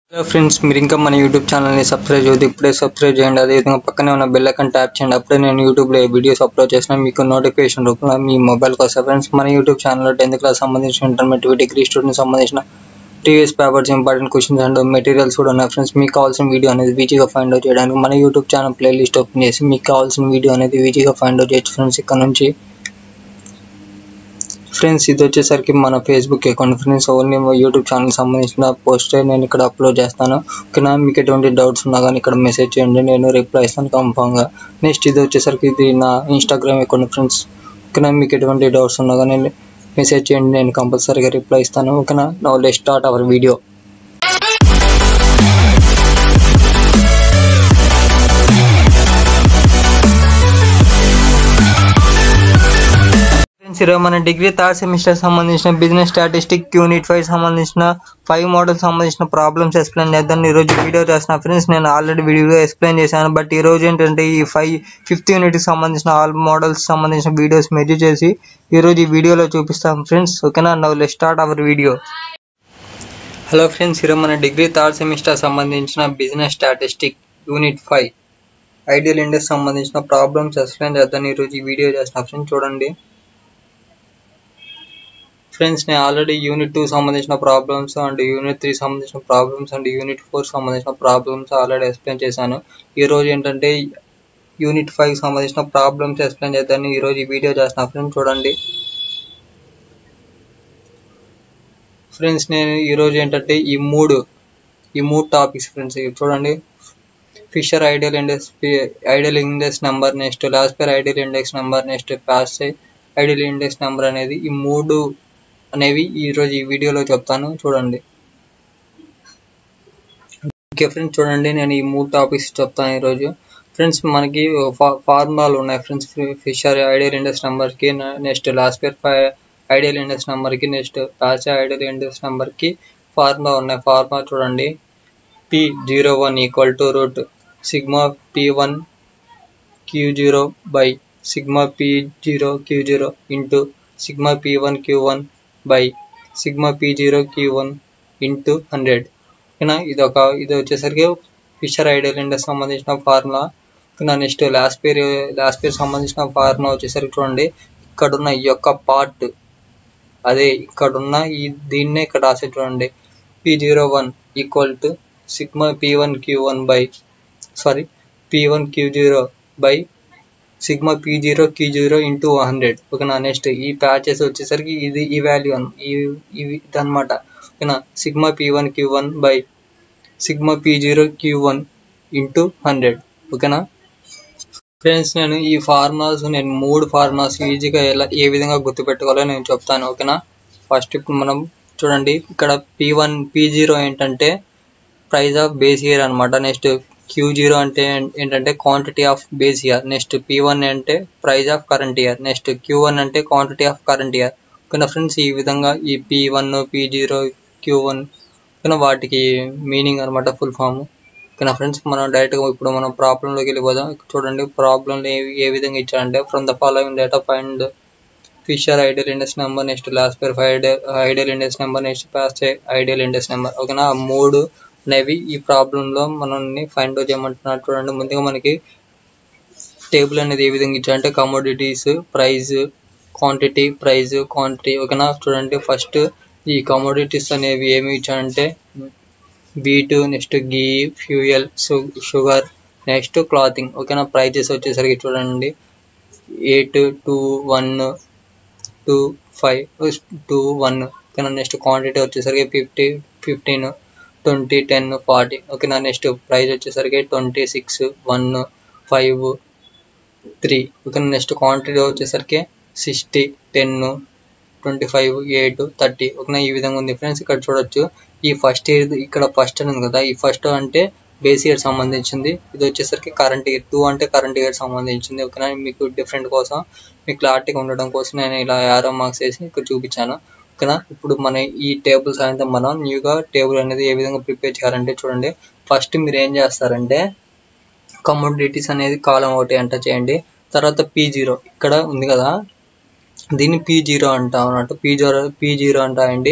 hello friends మీరు ఇంకా మన యూట్యూబ్ ఛానల్ని సబ్స్క్రైబ్ చేయొద్దు ఇప్పుడే సబ్స్క్రైబ్ చేయండి అదేవిధంగా పక్కనే ఉన్న బెల్ ఐకాన్ ట్యాప్ చేయండి అప్పుడే నేను యూట్యూబ్లో వీడియోస్ అప్లోడ్ చేసిన మీకు నోటిఫికేషన్ రూపంలో మీ మొబైల్కి వస్తాయి ఫ్రెండ్స్ మన యూట్యూబ్ ఛానల్లో టెన్త్ క్లాస్ సంబంధించిన ఇంటర్మీడియట్ డిగ్రీ స్టూడెంట్ సంబంధించిన టీవీఎస్ papers important questions and materials కూడా ఉన్నాయి ఫ్రెండ్స్ మీకు కావాల్సిన వీడియో అనేది ఈజీగా ఫైండ్ అవుట్ చేయడానికి మన యూట్యూబ్ ఛానల్ ప్లేలిస్ట్ ఓపెన్ చేసి మీకు కావాల్సిన వీడియో అనేది ఈజీగా ఫైండ్ అవుట్ చేయొచ్చు ఫ్రెండ్స్ ఇక్కడ నుంచి ఫ్రెండ్స్ ఇది వచ్చేసరికి మన ఫేస్బుక్ అకౌంట్ ఫ్రెండ్స్ ఓన్లీ మా యూట్యూబ్ ఛానల్ సంబంధించిన పోస్టర్ నేను ఇక్కడ అప్లోడ్ చేస్తాను ఓకేనా మీకు ఎటువంటి డౌట్స్ ఉన్నా కానీ ఇక్కడ మెసేజ్ చేయండి నేను రిప్లై ఇస్తాను కన్ఫామ్గా నెక్స్ట్ ఇది వచ్చేసరికి ఇది నా ఇన్స్టాగ్రామ్ అకౌంట్ ఫ్రెండ్స్ ఓకేనా మీకు ఎటువంటి డౌట్స్ ఉన్నా కానీ మెసేజ్ చేయండి నేను కంపల్సరీగా రిప్లై ఇస్తాను ఓకేనా no let start our video friends ఈరోజు మన డిగ్రీ థర్డ్ సెమిస్టర్ సంబంధించిన బిజినెస్ స్టాటిస్టిక్ యూనిట్ ఫైవ్ సంబంధించిన ఫైవ్ మోడల్ సంబంధించిన ప్రాబ్లమ్స్ ఎక్స్ప్లెయిన్ చేద్దాం ఈ రోజు వీడియో చేసిన ఫ్రెండ్స్ నేను ఆల్రెడీ వీడియో ఎక్స్ప్లెయిన్ చేశాను బట్ ఈ రోజు ఏంటంటే ఈ ఫైవ్ ఫిఫ్త్ యూనిట్కి సంబంధించిన ఆల్ మోడల్స్ సంబంధించిన వీడియోస్ మెజు చేసి ఈ రోజు ఈ వీడియోలో చూపిస్తాం ఫ్రెండ్స్ ఓకేనా now let start our video hello friends ఈరోజు మన డిగ్రీ థర్డ్ సెమిస్టర్ సంబంధించిన business statistic unit five ideal index సంబంధించిన ప్రాబ్లమ్స్ ఎక్స్ప్లెయిన్ చేద్దాం ఈరోజు ఈ వీడియో చేసిన ఫ్రెండ్స్ చూడండి ఫ్రెండ్స్ నేను ఆల్రెడీ యూనిట్ టూ సంబంధించిన ప్రాబ్లమ్స్ అండ్ యూనిట్ త్రీ సంబంధించిన ప్రాబ్లమ్స్ అండ్ యూనిట్ ఫోర్ సంబంధించిన ప్రాబ్లమ్స్ ఆల్రెడీ ఎక్స్ప్లెయిన్ చేశాను ఈ రోజు ఏంటంటే యూనిట్ ఫైవ్ సంబంధించిన ప్రాబ్లమ్స్ ఎక్స్ప్లెయిన్ చేద్దాను ఈ రోజు ఈ వీడియో చేసిన ఫ్రెండ్స్ చూడండి ఫ్రెండ్స్ నేను ఈ రోజు ఏంటంటే ఈ మూడు ఈ మూడు టాపిక్స్ ఫ్రెండ్స్ ఇవి చూడండి Fisher ideal index ideal index number next Laspeyres ideal index number next Paasche ideal index number అనేది ఈ మూడు అనేవి ఈరోజు ఈ వీడియోలో చెప్తాను చూడండి ఓకే ఫ్రెండ్స్ చూడండి నేను ఈ మూడు టాపిక్స్ చెప్తాను ఈరోజు ఫ్రెండ్స్ మనకి ఫార్ములాలు ఉన్నాయి ఫ్రెండ్స్ ఫిషర్ ఐడియల్ ఇండెక్స్ నెంబర్కి next Laspeyres ideal index నెంబర్కి నెక్స్ట్ పాస్ ఐడియల్ ఇండెక్స్ నెంబర్కి ఫార్ములా ఉన్నాయి ఫార్ములా చూడండి P zero one equal to root sigma P one Q zero by sigma P zero Q zero into sigma P one Q one by sigma P zero Q one into hundred ఓకేనా ఇది ఒక ఇది వచ్చేసరికి Fisher ideal index సంబంధించిన formula ఓకేనా next Laspeyres last Laspeyres సంబంధించిన formula వచ్చేసరికి చూడండి ఇక్కడున్న ఈ యొక్క పార్ట్ అదే ఇక్కడున్న ఈ దీన్నే ఇక్కడ రాసే చూడండి P zero one equal to sigma P one Q one by sorry P one Q zero by sigma P zero Q zero into hundred ఓకేనా నెక్స్ట్ ఈ ప్యాచెస్ వచ్చేసరికి ఇది ఈ వాల్యూ ఈ ఇవి అనమాట ఓకేనా sigma P one Q one by sigma P zero Q one into hundred ఓకేనా ఫ్రెండ్స్ నేను ఈ ఫార్ములాస్ నేను మూడు ఫార్ములాస్ ఈజీగా ఎలా ఏ విధంగా గుర్తుపెట్టుకోవాలో నేను చెప్తాను ఓకేనా ఫస్ట్ ఇప్పుడు మనం చూడండి ఇక్కడ పీ వన్ పీ జీరో ఏంటంటే ప్రైస్ ఆఫ్ బేస్ ఇయర్ అనమాట నెక్స్ట్ క్యూ జీరో అంటే ఏంటంటే quantity of base year next P one అంటే price of current year next Q one అంటే క్వాంటిటీ ఆఫ్ కరెంట్ ఇయర్ ఓకేనా ఫ్రెండ్స్ ఈ విధంగా ఈ P one P zero Q one ఓకేనా వాటికి మీనింగ్ అనమాట ఫుల్ ఫామ్ ఓకేనా ఫ్రెండ్స్ మనం డైరెక్ట్గా ఇప్పుడు మనం ప్రాబ్లంలోకి వెళ్ళిపోదాం చూడండి ప్రాబ్లంలో ఏ విధంగా ఇచ్చారంటే from the following data find Fisher ideal index number next Laspeyres ideal index number next past ideal index number ఓకేనా ఆ మూడు అనేవి ఈ ప్రాబ్లంలో మనల్ని ఫైండ్ అవుట్ చేయమంటున్నారు చూడండి ముందుగా మనకి టేబుల్ అనేది ఏ విధంగా ఇచ్చారంటే commodities price quantity price quantity ఓకేనా చూడండి ఫస్ట్ ఈ కమోడిటీస్ అనేవి ఏమి ఇచ్చారంటే wheat next ghee fuel sugar next clothing ఓకేనా ప్రైజెస్ వచ్చేసరికి చూడండి eight two one two five two one ఓకేనా నెక్స్ట్ క్వాంటిటీ వచ్చేసరికి fifty fifteen twenty ten forty ఓకేనా నెక్స్ట్ ప్రైస్ వచ్చేసరికి twenty six one five three ఓకేనా నెక్స్ట్ క్వాంటిటీ వచ్చేసరికి sixty ten twenty five eight thirty ఓకేనా ఈ విధంగా ఉంది ఫ్రెండ్స్ ఇక్కడ చూడొచ్చు ఈ ఫస్ట్ ఇయర్ ఇక్కడ ఫస్ట్ అని ఉంది కదా ఈ ఫస్ట్ అంటే బేస్ ఇయర్ సంబంధించింది ఇది వచ్చేసరికి కరెంట్ ఇయర్ టూ అంటే కరెంట్ ఇయర్ సంబంధించింది ఓకేనా మీకు డిఫరెంట్ కోసం మీకు క్లారిటీగా ఉండడం కోసం నేను ఇలా యారో మార్క్స్ వేసి ఇక్కడ చూపించాను ఓకేనా ఇప్పుడు మన ఈ టేబుల్ సాయంత్రం మనం న్యూగా టేబుల్ అనేది ఏ విధంగా ప్రిపేర్ చేయాలంటే చూడండి ఫస్ట్ మీరు ఏం చేస్తారంటే కమోడిటీస్ అనేది కాలం ఒకటి ఎంటర్ చేయండి తర్వాత పీ జీరో ఇక్కడ ఉంది కదా దీన్ని పీ జీరో అంటాం అన్నట్టు పీ జీరో పీ జీరో అంటాయండి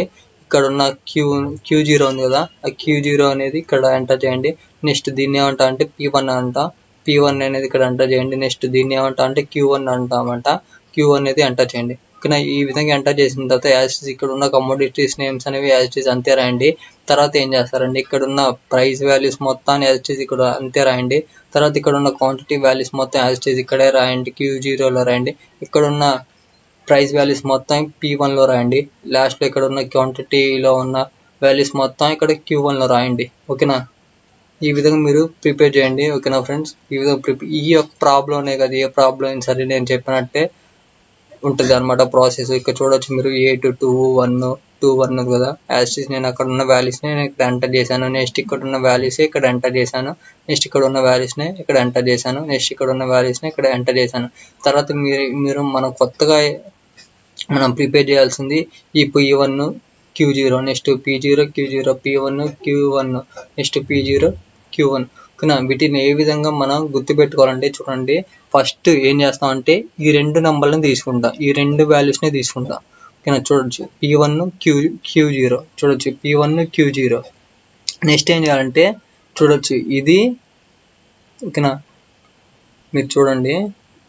ఇక్కడ ఉన్న క్యూ క్యూ జీరో ఉంది కదా ఆ క్యూ జీరో అనేది ఇక్కడ ఎంటర్ చేయండి నెక్స్ట్ దీన్ని ఏమంటా అంటే పీ వన్ అంట పీ వన్ అనేది ఇక్కడ ఎంటర్ చేయండి నెక్స్ట్ దీన్ని ఏమంటా అంటే క్యూ వన్ అంటామంట క్యూ అనేది ఎంటర్ చేయండి ఓకేనా ఈ విధంగా ఎంటర్ చేసిన తర్వాత యాజ్ ఇక్కడ ఉన్న కమోడిటీస్ నేమ్స్ అనేవి యాజ్ అంతే రాయండి తర్వాత ఏం చేస్తారండి ఇక్కడ ఉన్న ప్రైస్ వాల్యూస్ మొత్తాన్ని యాజ్ ఇక్కడ అంతే రాయండి తర్వాత ఇక్కడ ఉన్న క్వాంటిటీ వాల్యూస్ మొత్తం యాజ్ ఇక్కడే రాయండి క్యూ జీరోలో రాయండి ఇక్కడ ఉన్న ప్రైస్ వాల్యూస్ మొత్తం పీ వన్లో రాయండి లాస్ట్లో ఇక్కడ ఉన్న క్వాంటిటీలో ఉన్న వాల్యూస్ మొత్తం ఇక్కడ క్యూ వన్లో రాయండి ఓకేనా ఈ విధంగా మీరు ప్రిపేర్ చేయండి ఓకేనా ఫ్రెండ్స్ ఈ విధంగా ప్రిపేర్ ఈ యొక్క ప్రాబ్లమ్నే కదా ఏ ప్రాబ్లం అయినా సరే నేను చెప్పినట్టే ఉంటుంది అనమాట ప్రాసెస్ ఇక్కడ చూడొచ్చు మీరు eight two one two one కదా యాజ్ నేను అక్కడ ఉన్న వాల్యూస్ని నేను ఇక్కడ ఎంటర్ చేశాను నెక్స్ట్ ఇక్కడ ఉన్న వాల్యూస్ ఇక్కడ ఎంటర్ చేశాను నెక్స్ట్ ఇక్కడ ఉన్న వాల్యూస్ని ఇక్కడ ఎంటర్ చేశాను నెక్స్ట్ ఇక్కడ ఉన్న వాల్యూస్ని ఇక్కడ ఎంటర్ చేశాను తర్వాత మీరు మీరు మనం కొత్తగా మనం ప్రిపేర్ చేయాల్సింది ఈ P one Q zero next P zero Q zero P one Q one next P zero Q one ఓకేనా వీటిని ఏ విధంగా మనం గుర్తుపెట్టుకోవాలంటే చూడండి ఫస్ట్ ఏం చేస్తామంటే ఈ రెండు నెంబర్లను తీసుకుంటా ఈ రెండు వాల్యూస్ని తీసుకుంటా ఓకేనా చూడొచ్చు P one Q Q zero చూడొచ్చు P one Q zero next ఏం చేయాలంటే చూడొచ్చు ఇది ఓకేనా మీరు చూడండి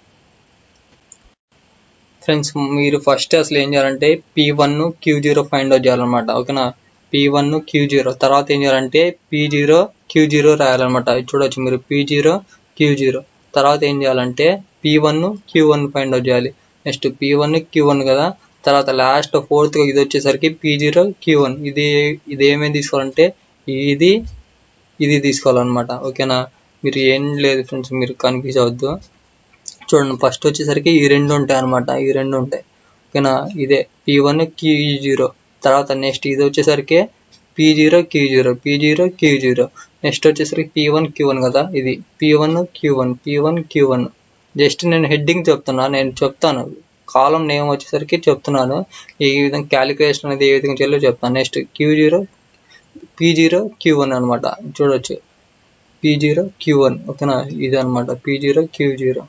ఫ్రెండ్స్ మీరు ఫస్ట్ అసలు ఏం చేయాలంటే P one Q zero find out చేయాలన్నమాట ఓకేనా పీ వన్ క్యూ జీరో తర్వాత ఏం చేయాలంటే పీ జీరో క్యూ జీరో రాయాలన్నమాట ఇది చూడొచ్చు మీరు పీ జీరో క్యూ జీరో తర్వాత ఏం చేయాలంటే P one Q one find out చేయాలి next P one Q one కదా తర్వాత లాస్ట్ ఫోర్త్ ఇది వచ్చేసరికి పీ జీరో క్యూ వన్ ఇది ఇది ఏమేమి తీసుకోవాలంటే ఇది ఇది తీసుకోవాలన్నమాట ఓకేనా మీరు ఏం లేదు ఫ్రెండ్స్ మీరు కన్ఫ్యూజ్ అవ్వద్దు చూడండి ఫస్ట్ వచ్చేసరికి ఈ రెండు ఉంటాయి అనమాట ఈ రెండు ఉంటాయి ఓకేనా ఇదే పీ వన్ క్యూ జీరో తర్వాత నెక్స్ట్ ఇది వచ్చేసరికి P zero Q zero P zero Q zero next వచ్చేసరికి పీ వన్ క్యూ వన్ కదా ఇది P one Q one P one Q one just నేను హెడ్డింగ్ చెప్తున్నా నేను చెప్తాను కాలం నేమ్ వచ్చేసరికి చెప్తున్నాను ఈ విధంగా క్యాలిక్యులేషన్ అనేది ఏ విధంగా చేయాలో చెప్తాను next Q zero P zero Q one అనమాట చూడొచ్చు పీ జీరో క్యూ వన్ ఓకేనా ఇది అనమాట పీ జీరో క్యూ జీరో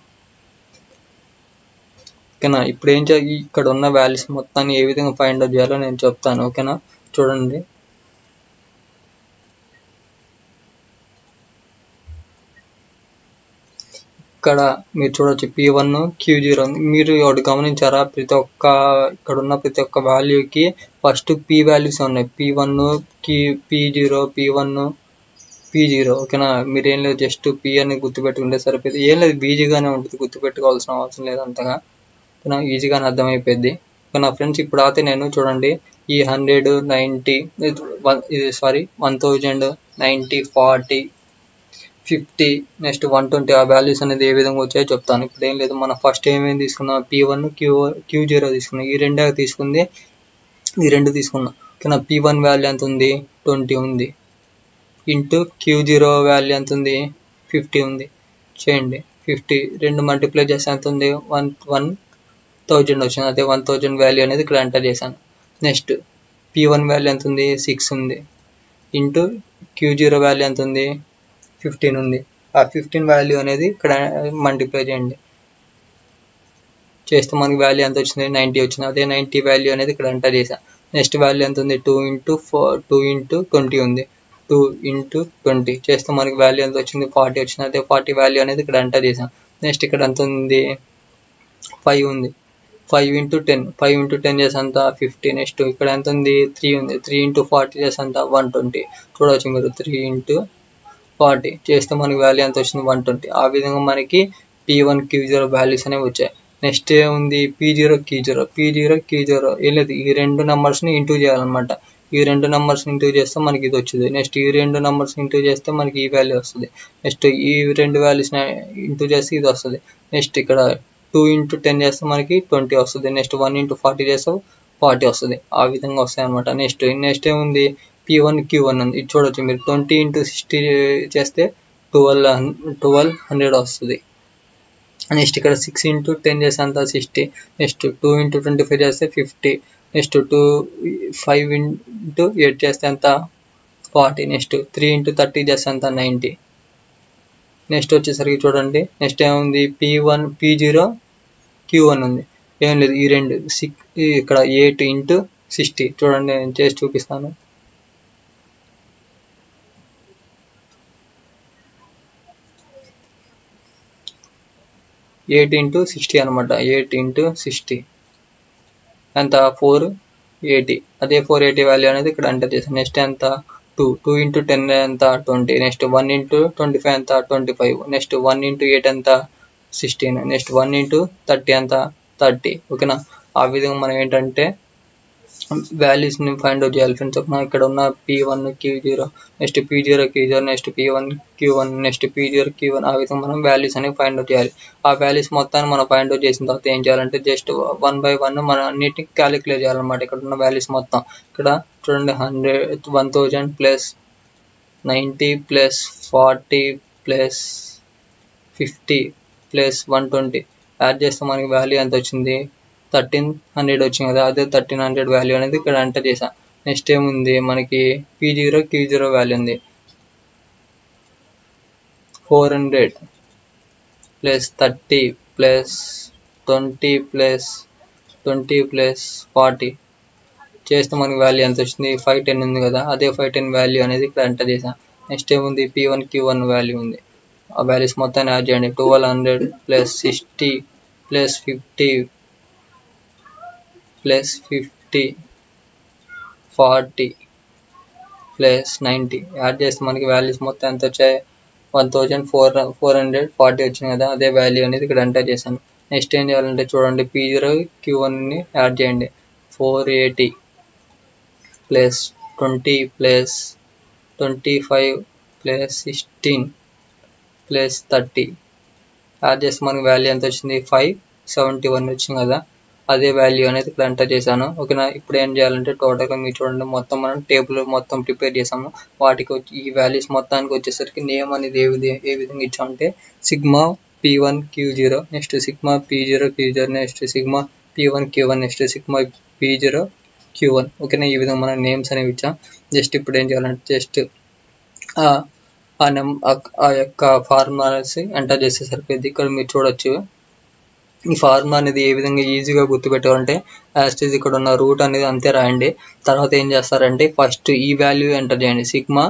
ఓకేనా ఇప్పుడు ఏం చేయాలి ఇక్కడ ఉన్న వాల్యూస్ మొత్తాన్ని ఏ విధంగా ఫైండ్ అవుట్ చేయాలో నేను చెప్తాను ఓకేనా చూడండి ఇక్కడ మీరు చూడొచ్చు పీ వన్ క్యూ జీరో మీరు ఒకటి గమనించారా ప్రతి ఒక్క ఇక్కడ ఉన్న ప్రతి ఒక్క వాల్యూకి ఫస్ట్ పీ వాల్యూస్ ఉన్నాయి P one Q P zero P one P zero ఓకేనా మీరు ఏం లేదు జస్ట్ పీ అని గుర్తుపెట్టుకుంటే సరిపోతుంది ఏం లేదు బీజీగానే ఉంటుంది గుర్తుపెట్టుకోవాల్సిన అవసరం లేదు అంతగా ఓకేనా ఈజీగానే అర్థమైపోయింది నా ఫ్రెండ్స్ ఇప్పుడు అయితే నేను చూడండి ఈ హండ్రెడ్ నైంటీ ఇది sorry one thousand ninety forty fifty next one twenty ఆ వాల్యూస్ అనేది ఏ విధంగా వచ్చాయో చెప్తాను ఇప్పుడు ఏం లేదు మనం ఫస్ట్ ఏమేమి తీసుకున్నాం P one Q Q zero తీసుకున్నాం ఈ రెండే తీసుకుంది ఈ రెండు తీసుకున్నాం ఓకేనా పీ వన్ వాల్యూ ఎంత ఉంది ట్వంటీ ఉంది ఇంటూ క్యూ జీరో వాల్యూ ఎంత ఉంది ఫిఫ్టీ ఉంది చేయండి ఫిఫ్టీ రెండు మల్టిప్లై చేస్తే ఎంత ఉంది వన్ వన్ థౌజండ్ వచ్చింది అదే వన్ థౌజండ్ వాల్యూ అనేది ఇక్కడ ఎంటర్ చేశాను నెక్స్ట్ పీ వన్ వాల్యూ ఎంత ఉంది సిక్స్ ఉంది ఇంటూ క్యూ జీరో వాల్యూ ఎంత ఉంది ఫిఫ్టీన్ ఉంది ఆ ఫిఫ్టీన్ వాల్యూ అనేది ఇక్కడ మల్టిప్లై చేయండి చేస్తే మనకి వాల్యూ ఎంత వచ్చింది నైంటీ వచ్చింది అదే నైంటీ వాల్యూ అనేది ఇక్కడ ఎంటర్ చేసాను నెక్స్ట్ వాల్యూ ఎంత ఉంది two into four two into twenty ఉంది టూ ఇంటూ ట్వంటీ చేస్తే మనకి వాల్యూ ఎంత వచ్చింది ఫార్టీ వచ్చింది అదే ఫార్టీ వాల్యూ అనేది ఇక్కడ ఎంటర్ చేసాం నెక్స్ట్ ఇక్కడ ఎంత ఉంది ఫైవ్ ఉంది five into ten five into ten చేసి అంత ఫిఫ్టీ నెక్స్ట్ ఇక్కడ ఎంత ఉంది త్రీ ఉంది త్రీ ఇంటూ ఫార్టీ చేసి అంత వన్ ట్వంటీ చూడవచ్చు మీరు త్రీ ఇంటూ ఫార్టీ చేస్తే మనకి వాల్యూ ఎంత వచ్చింది వన్ ట్వంటీ ఆ విధంగా మనకి P one Q zero values అనేవి వచ్చాయి నెక్స్ట్ ఏముంది P zero Q zero P zero Q zero ఏం లేదు ఈ రెండు నెంబర్స్ని ఇంటూ చేయాలన్నమాట ఈ రెండు నెంబర్స్ ఇంటూ చేస్తే మనకి ఇది వచ్చింది నెక్స్ట్ ఈ రెండు నెంబర్స్ ఇంటూ చేస్తే మనకి ఈ వాల్యూ వస్తుంది నెక్స్ట్ ఈ రెండు వాల్యూస్ని ఇంటూ చేస్తే ఇది వస్తుంది నెక్స్ట్ ఇక్కడ టూ ఇంటూ టెన్ చేస్తే మనకి ట్వంటీ వస్తుంది నెక్స్ట్ వన్ ఇంటూ ఫార్టీ చేస్తే ఫార్టీ వస్తుంది ఆ విధంగా వస్తాయి అనమాట నెక్స్ట్ నెక్స్ట్ ఏముంది పీ వన్ క్యూ వన్ ఉంది ఇది చూడొచ్చు మీరు ట్వంటీ ఇంటూ సిక్స్టీ చేస్తే ట్వెల్వ్ ట్వెల్వ్ హండ్రెడ్ వస్తుంది నెక్స్ట్ ఇక్కడ సిక్స్ ఇంటూ టెన్ చేస్తే అంత sixty next two into twenty five చేస్తే fifty next two five into eight చేస్తే ఎంత forty next three into thirty చేస్తే ఎంత నైంటీ నెక్స్ట్ వచ్చేసరికి చూడండి నెక్స్ట్ ఏముంది P one P zero Q one ఉంది ఏం లేదు ఈ రెండు సిక్స్ ఇక్కడ ఎయిట్ ఇంటూ సిక్స్టీ చూడండి నేను చేసి చూపిస్తాను ఎయిట్ ఇంటూ సిక్స్టీ అనమాట ఎయిట్ ఇంటూ సిక్స్టీ ఎంత ఫోర్ ఎయిటీ అదే ఫోర్ ఎయిటీ వాల్యూ అనేది ఇక్కడ ఎంటర్ చేసాను నెక్స్ట్ ఎంత టూ టూ ఇంటూ టెన్ ఎంత twenty next one into twenty five ఎంత twenty five next one into eight ఎంత sixteen next one into thirty ఎంత థర్టీ ఓకేనా ఆ విధంగా మనం ఏంటంటే వాల్యూస్ని ఫైండ్ అవుట్ చేయాలి ఫ్రెండ్స్ ఓకేనా ఇక్కడ ఉన్న P one Q zero next P zero Q zero next P one Q one next P zero Q one ఆ విధంగా మనం వాల్యూస్ అనేవి ఫైండ్ అవుట్ చేయాలి ఆ వాల్యూస్ మొత్తాన్ని మనం ఫైండ్ అవుట్ చేసిన తర్వాత ఏం చేయాలంటే జస్ట్ వన్ బై వన్ మనం అన్నిటిని క్యాలిక్యులేట్ చేయాలన్నమాట ఇక్కడ ఉన్న వాల్యూస్ మొత్తం ఇక్కడ చూడండి hundred one thousand plus ninety plus forty plus fifty plus one twenty add చేస్తే మనకి వాల్యూ ఎంత వచ్చింది థర్టీన్ హండ్రెడ్ వచ్చింది కదా అదే థర్టీన్ హండ్రెడ్ వాల్యూ అనేది ఇక్కడ ఎంటర్ చేసాం నెక్స్ట్ ఏముంది మనకి P zero Q zero value ఉంది four hundred plus thirty plus twenty plus twenty plus forty చేస్తే మనకి వాల్యూ ఎంత వచ్చింది ఫైవ్ టెన్ ఉంది కదా అదే ఫైవ్ టెన్ వాల్యూ అనేది ఇక్కడ ఎంటర్ చేసాం నెక్స్ట్ ఏముంది P one Q one value ఉంది ఆ వాల్యూస్ మొత్తాన్ని యాడ్ చేయండి twelve hundred plus sixty plus fifty plus fifty forty plus ninety add చేస్తే మనకి వాల్యూస్ మొత్తం ఎంత వచ్చాయి one thousand four four hundred forty వచ్చింది కదా అదే వాల్యూ అనేది ఇక్కడ ఎంటర్ చేశాను నెక్స్ట్ ఏం చేయాలంటే చూడండి పీ జీరో క్యూ వన్ని యాడ్ చేయండి four eighty plus twenty plus twenty five plus sixteen plus thirty add చేస్తే మనకి వాల్యూ ఎంత వచ్చింది ఫైవ్ సెవెంటీ వన్ వచ్చింది కదా అదే వాల్యూ అనేది ఇక్కడ ఎంటర్ చేశాను ఓకేనా ఇప్పుడు ఏం చేయాలంటే టోటల్గా మీరు చూడండి మొత్తం మనం టేబుల్ మొత్తం ప్రిపేర్ చేసాము వాటికి వచ్చి ఈ వాల్యూస్ మొత్తానికి వచ్చేసరికి నేమ్ అనేది ఏ విధంగా ఏ విధంగా ఇచ్చామంటే sigma P one Q zero next sigma P zero Q zero next sigma P one Q one next sigma P zero Q one ఓకేనా ఈ విధంగా మనం నేమ్స్ అనేవి ఇచ్చాం జస్ట్ ఇప్పుడు ఏం చేయాలంటే జస్ట్ ఆ నెం ఆ యొక్క ఫార్ములాస్ ఎంటర్ చేస్తే సరిపోయింది ఇక్కడ మీరు చూడొచ్చు ఈ ఫార్ములా అనేది ఏ విధంగా ఈజీగా గుర్తుపెట్టాలంటే యాస్టేజ్ ఇక్కడ ఉన్న రూట్ అనేది అంతే రాయండి తర్వాత ఏం చేస్తారంటే ఫస్ట్ ఈ వాల్యూ ఎంటర్ చేయండి సిగ్మా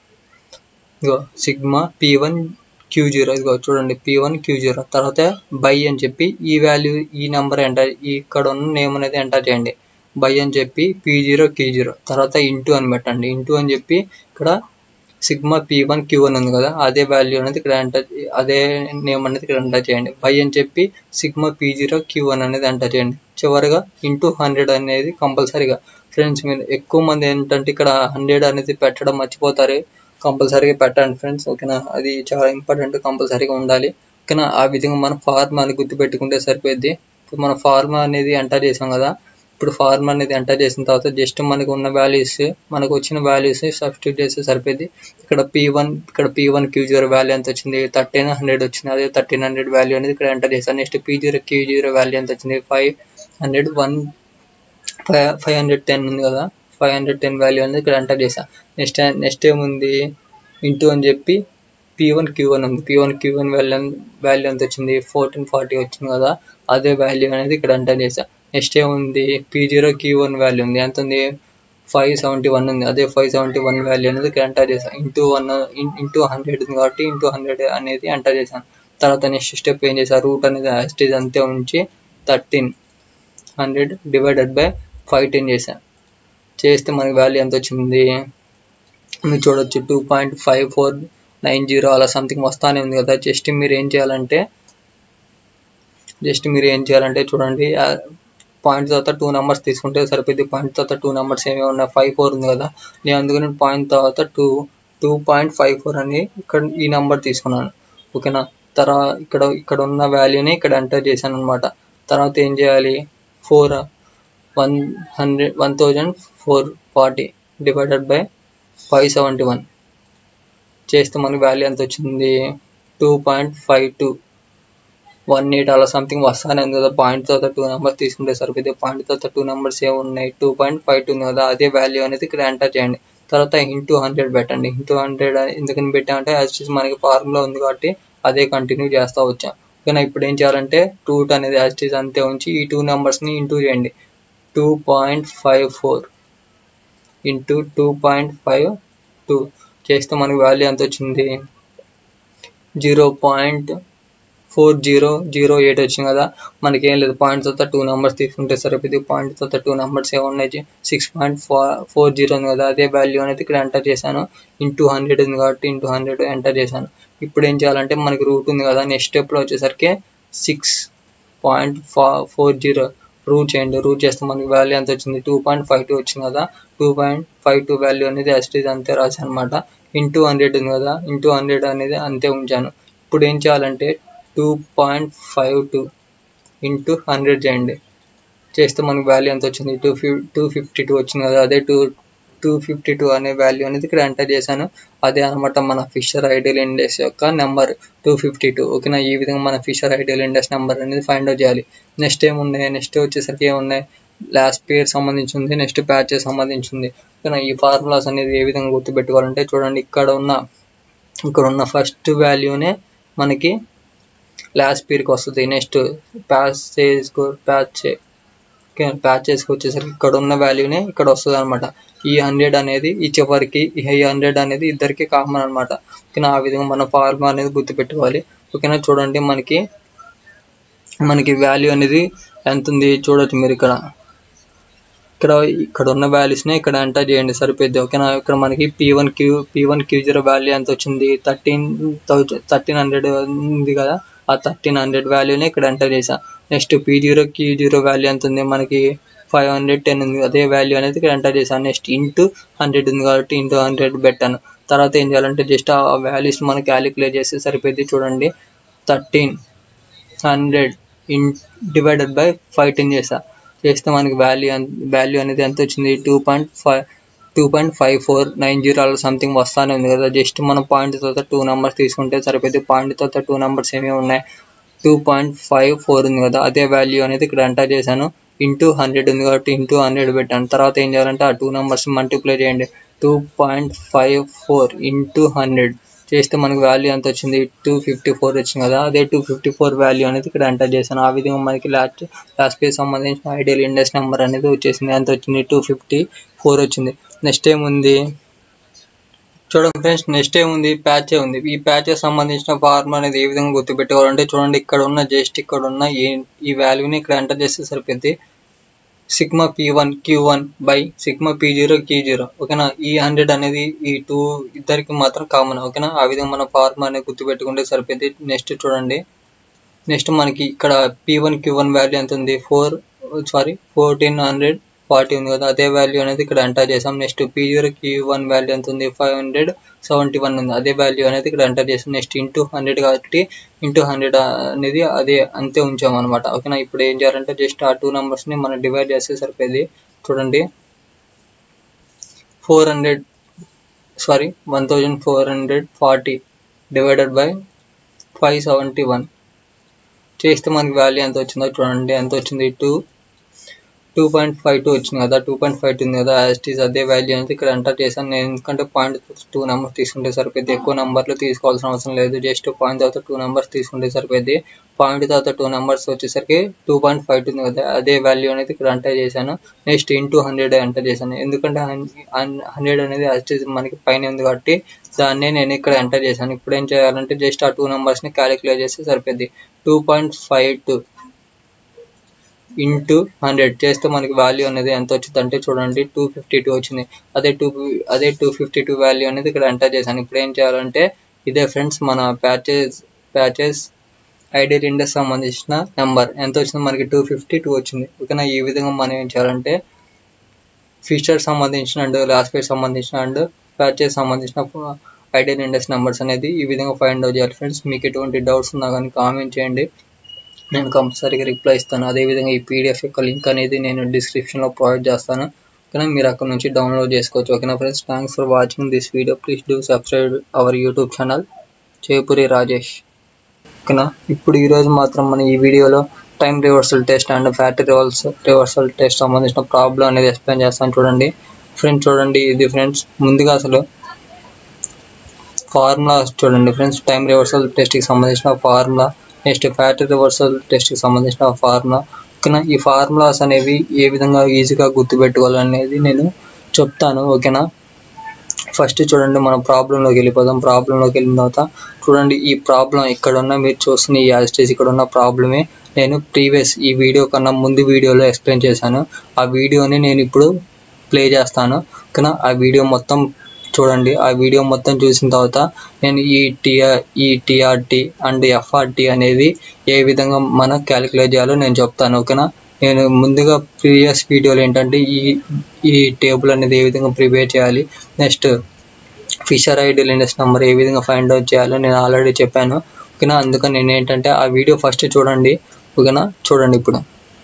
ఇగో sigma P one Q zero ఇదిగో చూడండి పీ వన్ క్యూ జీరో తర్వాత బై అని చెప్పి ఈ వాల్యూ ఈ నెంబర్ ఎంటర్ ఇక్కడ ఉన్న నేమ్ అనేది ఎంటర్ చేయండి బై అని చెప్పి పీ జీరో క్యూ జీరో తర్వాత ఇంటూ అని పెట్టండి ఇంటూ అని చెప్పి ఇక్కడ sigma P one Q one ఉంది కదా అదే వాల్యూ అనేది ఇక్కడ ఎంటర్ అదే నేమ్ అనేది ఇక్కడ ఎంటర్ చేయండి బై అని చెప్పి sigma P zero Q one అనేది ఎంటర్ చేయండి చివరిగా ఇంటూ హండ్రెడ్ అనేది కంపల్సరీగా ఫ్రెండ్స్ మీరు ఎక్కువ మంది ఏంటంటే ఇక్కడ హండ్రెడ్ అనేది పెట్టడం మర్చిపోతారు కంపల్సరీగా పెట్టండి ఫ్రెండ్స్ ఓకేనా అది చాలా ఇంపార్టెంట్ కంపల్సరీగా ఉండాలి ఓకేనా ఆ విధంగా మనం ఫార్మా అని గుర్తుపెట్టుకుంటే సరిపోద్ది ఇప్పుడు మన ఫార్మా అనేది ఎంటర్ చేసాం కదా ఇప్పుడు ఫార్మ్ అనేది ఎంటర్ చేసిన తర్వాత జస్ట్ మనకు ఉన్న వాల్యూస్ మనకు వచ్చిన వాల్యూస్ సబ్స్టిట్యూట్ చేస్తే సరిపోద్ది ఇక్కడ పీ వన్ ఇక్కడ P one Q zero value ఎంత వచ్చింది థర్టీన్ హండ్రెడ్ వచ్చింది అదే థర్టీన్ హండ్రెడ్ వాల్యూ అనేది ఇక్కడ ఎంటర్ చేశాను next P zero Q zero value ఎంత వచ్చింది five hundred one five five hundred ten ఉంది కదా ఫైవ్ హండ్రెడ్ టెన్ వాల్యూ అనేది ఇక్కడ ఎంటర్ చేశాను నెక్స్ట్ నెక్స్ట్ ఏముంది ఇంటూ అని చెప్పి పీ వన్ క్యూ వన్ ఉంది P one Q one value value ఎంత వచ్చింది ఫోర్టీన్ ఫార్టీ వచ్చింది కదా అదే వాల్యూ అనేది ఇక్కడ ఎంటర్ చేశా నెక్స్ట్ ఏముంది P zero Q one value ఉంది ఎంత ఉంది ఫైవ్ సెవెంటీ వన్ ఉంది అదే ఫైవ్ సెవెంటీ వన్ వాల్యూ అనేది ఇక్కడ ఎంటర్ చేశాను ఇంటూ వన్ ఇంటూ హండ్రెడ్ ఉంది కాబట్టి ఇంటూ హండ్రెడ్ అనేది ఎంటర్ చేశాను తర్వాత నెక్స్ట్ స్టెప్ ఏం చేశాను రూట్ అనేది యాస్టేజ్ అంతే ఉంచి thirteen hundred divided by five ten చేశాను చేస్తే మనకి వాల్యూ ఎంత వచ్చింది మీరు చూడొచ్చు two point five four nine zero అలా సంథింగ్ వస్తానే ఉంది కదా జస్ట్ మీరు ఏం చేయాలంటే జస్ట్ మీరు ఏం చేయాలంటే చూడండి పాయింట్ తర్వాత టూ నెంబర్స్ తీసుకుంటే సరిపోద్ది పాయింట్ తర్వాత టూ నెంబర్స్ ఏమి ఉన్నాయి ఫైవ్ ఫోర్ ఉంది కదా నేను అందుకని పాయింట్ తర్వాత two two point five four అని ఇక్కడ ఈ నెంబర్ తీసుకున్నాను ఓకేనా తర్వాత ఇక్కడ ఇక్కడ ఉన్న వాల్యూని ఇక్కడ ఎంటర్ చేశాను అనమాట తర్వాత ఏం చేయాలి four one hundred one thousand four forty divided by five seventy one చేస్తే మనకి వాల్యూ ఎంత వచ్చింది two point five two one eight అలా సంథింగ్ వస్తానే ఉంది కదా పాయింట్ తర్వాత టూ నెంబర్స్ తీసుకుంటే సరిపోతే పాయింట్ తర్వాత టూ నెంబర్స్ ఏ ఉన్నాయి టూ పాయింట్ ఫైవ్ టూ ఉంది కదా అదే వాల్యూ అనేది ఇక్కడ ఎంటర్ చేయండి తర్వాత ఇంటూ హండ్రెడ్ పెట్టండి ఇంటూ హండ్రెడ్ ఎందుకని పెట్టామంటే యాజ్ మనకి ఫార్ములా ఉంది కాబట్టి అదే కంటిన్యూ చేస్తూ వచ్చాం ఓకేనా ఇప్పుడు ఏం చేయాలంటే టూట్ అనేది యాజ్ అంతే ఉంచి ఈ టూ నెంబర్స్ని ఇంటూ చేయండి two two point five four into two point five two చేస్తే మనకి వాల్యూ ఎంత వచ్చింది zero point four zero zero eight వచ్చింది కదా మనకి ఏం లేదు పాయింట్ తర్వాత టూ నెంబర్స్ తీసుకుంటే సరిపోయింది పాయింట్ తర్వాత టూ నెంబర్స్ ఏమున్నాయి six point four four zero ఉంది కదా అదే వాల్యూ అనేది ఇక్కడ ఎంటర్ చేశాను ఇంటూ హండ్రెడ్ ఉంది కాబట్టి ఇంటూ హండ్రెడ్ ఎంటర్ చేశాను ఇప్పుడు ఏం చేయాలంటే మనకి రూట్ ఉంది కదా నెక్స్ట్ స్టెప్లో వచ్చేసరికి six point four zero root చేయండి రూట్ చేస్తే మనకి వాల్యూ ఎంత వచ్చింది టూ పాయింట్ ఫైవ్ టూ వచ్చింది కదా two point five two value అనేది ఎస్టీజ్ అంతే రాశాను అనమాట ఇంటూ హండ్రెడ్ ఉంది కదా ఇంటూ హండ్రెడ్ అనేది అంతే ఉంచాను ఇప్పుడు ఏం చేయాలంటే two point five two into hundred చేయండి చేస్తే మనకి వాల్యూ ఎంత వచ్చింది టూ ఫిఫ్ టూ ఫిఫ్టీ టూ వచ్చింది కదా అదే టూ టూ ఫిఫ్టీ టూ అనే వాల్యూ అనేది ఇక్కడ ఎంటర్ చేశాను అదే అనమాట మన ఫిషర్ ఐడియల్ ఇండెక్స్ యొక్క నెంబర్ టూ ఫిఫ్టీ టూ ఓకేనా ఈ విధంగా మన ఫిషర్ ఐడియల్ ఇండెక్స్ నెంబర్ అనేది ఫైండ్ అవుట్ చేయాలి నెక్స్ట్ ఏమున్నాయి నెక్స్ట్ వచ్చేసరికి ఏమున్నాయి లాస్ట్ పేర్ సంబంధించింది నెక్స్ట్ ప్యాచెస్ సంబంధించింది ఓకేనా ఈ ఫార్ములాస్ అనేది ఏ విధంగా గుర్తుపెట్టుకోవాలంటే చూడండి ఇక్కడ ఉన్న ఇక్కడ ఉన్న ఫస్ట్ వాల్యూనే మనకి లాస్ట్ పీర్కి వస్తుంది నెక్స్ట్ ప్యాచేజ్ ప్యాచ్ ప్యాచెస్కి వచ్చేసరికి ఇక్కడ ఉన్న వాల్యూనే ఇక్కడ వస్తుంది అనమాట ఈ హండ్రెడ్ అనేది ఈ చివరికి ఈ హండ్రెడ్ అనేది ఇద్దరికి కామన్ అనమాట ఓకేనా ఆ విధంగా మన ఫార్ములా అనేది గుర్తుపెట్టుకోవాలి ఓకేనా చూడండి మనకి మనకి వాల్యూ అనేది ఎంత ఉంది చూడొచ్చు మీరు ఇక్కడ ఇక్కడ ఇక్కడ ఉన్న వాల్యూస్ని ఇక్కడ ఎంటర్ చేయండి సరిపోద్ది ఓకేనా ఇక్కడ మనకి P one Q P one Q zero value ఎంత వచ్చింది థర్టీన్ థౌజండ్ థర్టీన్ హండ్రెడ్ ఉంది కదా ఆ థర్టీన్ హండ్రెడ్ వాల్యూని ఇక్కడ ఎంటర్ చేసా next P zero Q zero value ఎంత ఉంది మనకి ఫైవ్ హండ్రెడ్ టెన్ ఉంది అదే వాల్యూ అనేది ఇక్కడ ఎంటర్ చేశాను నెక్స్ట్ ఇంటూ హండ్రెడ్ ఉంది కాబట్టి ఇంటూ హండ్రెడ్ పెట్టాను తర్వాత ఏం చేయాలంటే జస్ట్ ఆ వాల్యూస్ మనం క్యాలిక్యులేట్ చేస్తే సరిపోద్ది చూడండి thirteen hundred in divided by five ten చేసా చేస్తే మనకి వాల్యూ వాల్యూ అనేది ఎంత వచ్చింది two point five two point five four nine zero అలా సంథింగ్ వస్తానే ఉంది కదా జస్ట్ మనం పాయింట్ తర్వాత టూ నెంబర్స్ తీసుకుంటే సరిపోద్ది పాయింట్ తర్వాత టూ నెంబర్స్ ఏమేమి ఉన్నాయి టూ పాయింట్ ఫైవ్ ఫోర్ ఉంది కదా అదే వాల్యూ అనేది ఇక్కడ ఎంటర్ చేశాను ఇంటూ హండ్రెడ్ ఉంది కాబట్టి ఇంటూ హండ్రెడ్ పెట్టాను తర్వాత ఏం చేయాలంటే ఆ టూ నెంబర్స్ మల్టిప్లై చేయండి two point five four into hundred చేస్తే మనకి వాల్యూ ఎంత వచ్చింది టూ ఫిఫ్టీ ఫోర్ వచ్చింది కదా అదే టూ ఫిఫ్టీ ఫోర్ వాల్యూ అనేది ఇక్కడ ఎంటర్ చేశాను ఆ విధంగా మనకి లాస్ట్ లాస్ట్ పేజ్ సంబంధించిన ఐడియల్ ఇండెక్స్ నెంబర్ అనేది వచ్చేసింది ఎంత వచ్చింది టూ ఫిఫ్టీ ఫోర్ వచ్చింది నెక్స్ట్ ఏముంది చూడండి ఫ్రెండ్స్ నెక్స్ట్ ఏముంది ప్యాచ్ ఉంది ఈ ప్యాచెస్ సంబంధించిన ఫార్మ్ అనేది ఏ విధంగా గుర్తుపెట్టుకోవాలంటే చూడండి ఇక్కడ ఉన్న జస్ట్ ఇక్కడ ఉన్న ఈ ఈ వాల్యూని ఇక్కడ ఎంటర్ చేస్తే సరిపోద్ది sigma P one Q one by sigma P zero Q zero ఓకేనా ఈ హండ్రెడ్ అనేది ఈ టూ ఇద్దరికి మాత్రం కామన్ ఓకేనా ఆ విధంగా మన ఫార్మ్ అనేది గుర్తుపెట్టుకుంటే సరిపోద్ది నెక్స్ట్ చూడండి నెక్స్ట్ మనకి ఇక్కడ P one Q one value ఎంత ఉంది four sorry fourteen hundred forty ఉంది కదా అదే వాల్యూ అనేది ఇక్కడ ఎంటర్ చేసాం next P zero Q one value ఎంత ఉంది ఫైవ్ హండ్రెడ్ సెవెంటీ వన్ ఉంది అదే వాల్యూ అనేది ఇక్కడ ఎంటర్ చేసాం నెక్స్ట్ ఇంటూ హండ్రెడ్ కాబట్టి ఇంటూ హండ్రెడ్ అనేది అదే అంతే ఉంచాం అనమాట ఓకేనా ఇప్పుడు ఏం చేయాలంటే జస్ట్ ఆ టూ నెంబర్స్ని మనం డివైడ్ చేస్తే సరిపోయింది చూడండి four hundred sorry one thousand four hundred forty divided by five seventy one చేస్తే మనకి వాల్యూ ఎంత వచ్చిందో చూడండి ఎంత వచ్చింది two two point five two వచ్చింది కదా టూ పాయింట్ ఫైవ్ టూ ఉంది కదా యాస్టీస్ అదే వాల్యూ అనేది ఇక్కడ ఎంటర్ చేశాను నేను ఎందుకంటే పాయింట్ టూ నెంబర్స్ తీసుకుంటే సరిపోద్ది ఎక్కువ నెంబర్లు తీసుకోవాల్సిన అవసరం లేదు జస్ట్ పాయింట్ తర్వాత టూ నెంబర్స్ తీసుకుంటే సరిపోద్ది పాయింట్ తర్వాత టూ నెంబర్స్ వచ్చేసరికి టూ పాయింట్ ఫైవ్ టూ ఉంది కదా అదే వాల్యూ అనేది ఇక్కడ ఎంటర్ చేశాను నెక్స్ట్ ఇంటూ హండ్రెడ్ ఎంటర్ చేశాను ఎందుకంటే హండ్రెడ్ అనేది యాస్టీస్ మనకి పైన ఉంది కాబట్టి దాన్నే నేను ఇక్కడ ఎంటర్ చేశాను ఇప్పుడు ఏం చేయాలంటే జస్ట్ ఆ టూ నెంబర్స్ని క్యాలిక్యులేట్ చేస్తే సరిపోద్ది two point five two into hundred చేస్తే మనకి వాల్యూ అనేది ఎంత వచ్చింది అంటే చూడండి టూ ఫిఫ్టీ టూ వచ్చింది అదే టూ అదే టూ ఫిఫ్టీ టూ వాల్యూ అనేది ఇక్కడ ఎంటర్ చేశాను ఇప్పుడు ఏం చేయాలంటే ఇదే ఫ్రెండ్స్ మన ప్యాచెస్ ప్యాచెస్ ఐడియల్ ఇండెక్స్ సంబంధించిన నెంబర్ ఎంత వచ్చింది మనకి టూ ఫిఫ్టీ టూ వచ్చింది ఓకేనా ఈ విధంగా మనం ఏం చేయాలంటే ఫీచర్ సంబంధించిన అండ్ లాస్ట్ పేర్ సంబంధించిన అండ్ ప్యాచెస్ సంబంధించిన ఐడియల్ ఇండెక్స్ నెంబర్స్ అనేది ఈ విధంగా ఫైండ్ అవుట్ చేయాలి ఫ్రెండ్స్ మీకు ఎటువంటి డౌట్స్ ఉన్నా కానీ కామెంట్ చేయండి నేను కంపల్సరీగా రిప్లై ఇస్తాను అదేవిధంగా ఈ పీడిఎఫ్ యొక్క లింక్ అనేది నేను డిస్క్రిప్షన్లో ప్రొవైడ్ చేస్తాను ఓకేనా మీరు అక్కడ నుంచి డౌన్లోడ్ చేసుకోవచ్చు ఓకేనా friends thanks for watching this video please do subscribe our YouTube channel Chepuri Rajesh ఓకేనా ఇప్పుడు ఈరోజు మాత్రం మన ఈ వీడియోలో time reversal test and factor reverse reversal test సంబంధించిన ప్రాబ్లం అనేది ఎక్స్ప్లెయిన్ చేస్తాను చూడండి ఫ్రెండ్స్ చూడండి ఇది ఫ్రెండ్స్ ముందుగా అసలు ఫార్ములా చూడండి ఫ్రెండ్స్ టైం రివర్సల్ టెస్ట్కి సంబంధించిన ఫార్ములా నెక్స్ట్ ఫ్యాక్టరీ రివర్సల్ టెస్ట్కి సంబంధించిన ఫార్ములా ఓకేనా ఈ ఫార్ములాస్ అనేవి ఏ విధంగా ఈజీగా గుర్తుపెట్టుకోవాలనేది నేను చెప్తాను ఓకేనా ఫస్ట్ చూడండి మనం ప్రాబ్లంలోకి వెళ్ళిపోదాం ప్రాబ్లంలోకి వెళ్ళిన తర్వాత చూడండి ఈ ప్రాబ్లం ఇక్కడ ఉన్న మీరు చూస్తున్న ఈ యాజిటేజ్ ఇక్కడ ఉన్న ప్రాబ్లమే నేను ప్రీవియస్ ఈ వీడియో కన్నా ముందు వీడియోలో ఎక్స్ప్లెయిన్ చేశాను ఆ వీడియోని నేను ఇప్పుడు ప్లే చేస్తాను ఓకేనా ఆ వీడియో మొత్తం చూడండి ఆ వీడియో మొత్తం చూసిన తర్వాత నేను ఈ టిఆర్ ఈ టిఆర్టీ అండ్ ఎఫ్ఆర్టీ అనేది ఏ విధంగా మనం క్యాలిక్యులేట్ చేయాలో నేను చెప్తాను ఓకేనా నేను ముందుగా ప్రీవియస్ వీడియోలో ఏంటంటే ఈ ఈ టేబుల్ అనేది ఏ విధంగా ప్రిపేర్ చేయాలి next Fisher ideal index number ఏ విధంగా ఫైండ్ అవుట్ చేయాలో నేను ఆల్రెడీ చెప్పాను ఓకేనా అందుకని నేను ఏంటంటే ఆ వీడియో ఫస్ట్ చూడండి ఓకేనా చూడండి ఇప్పుడు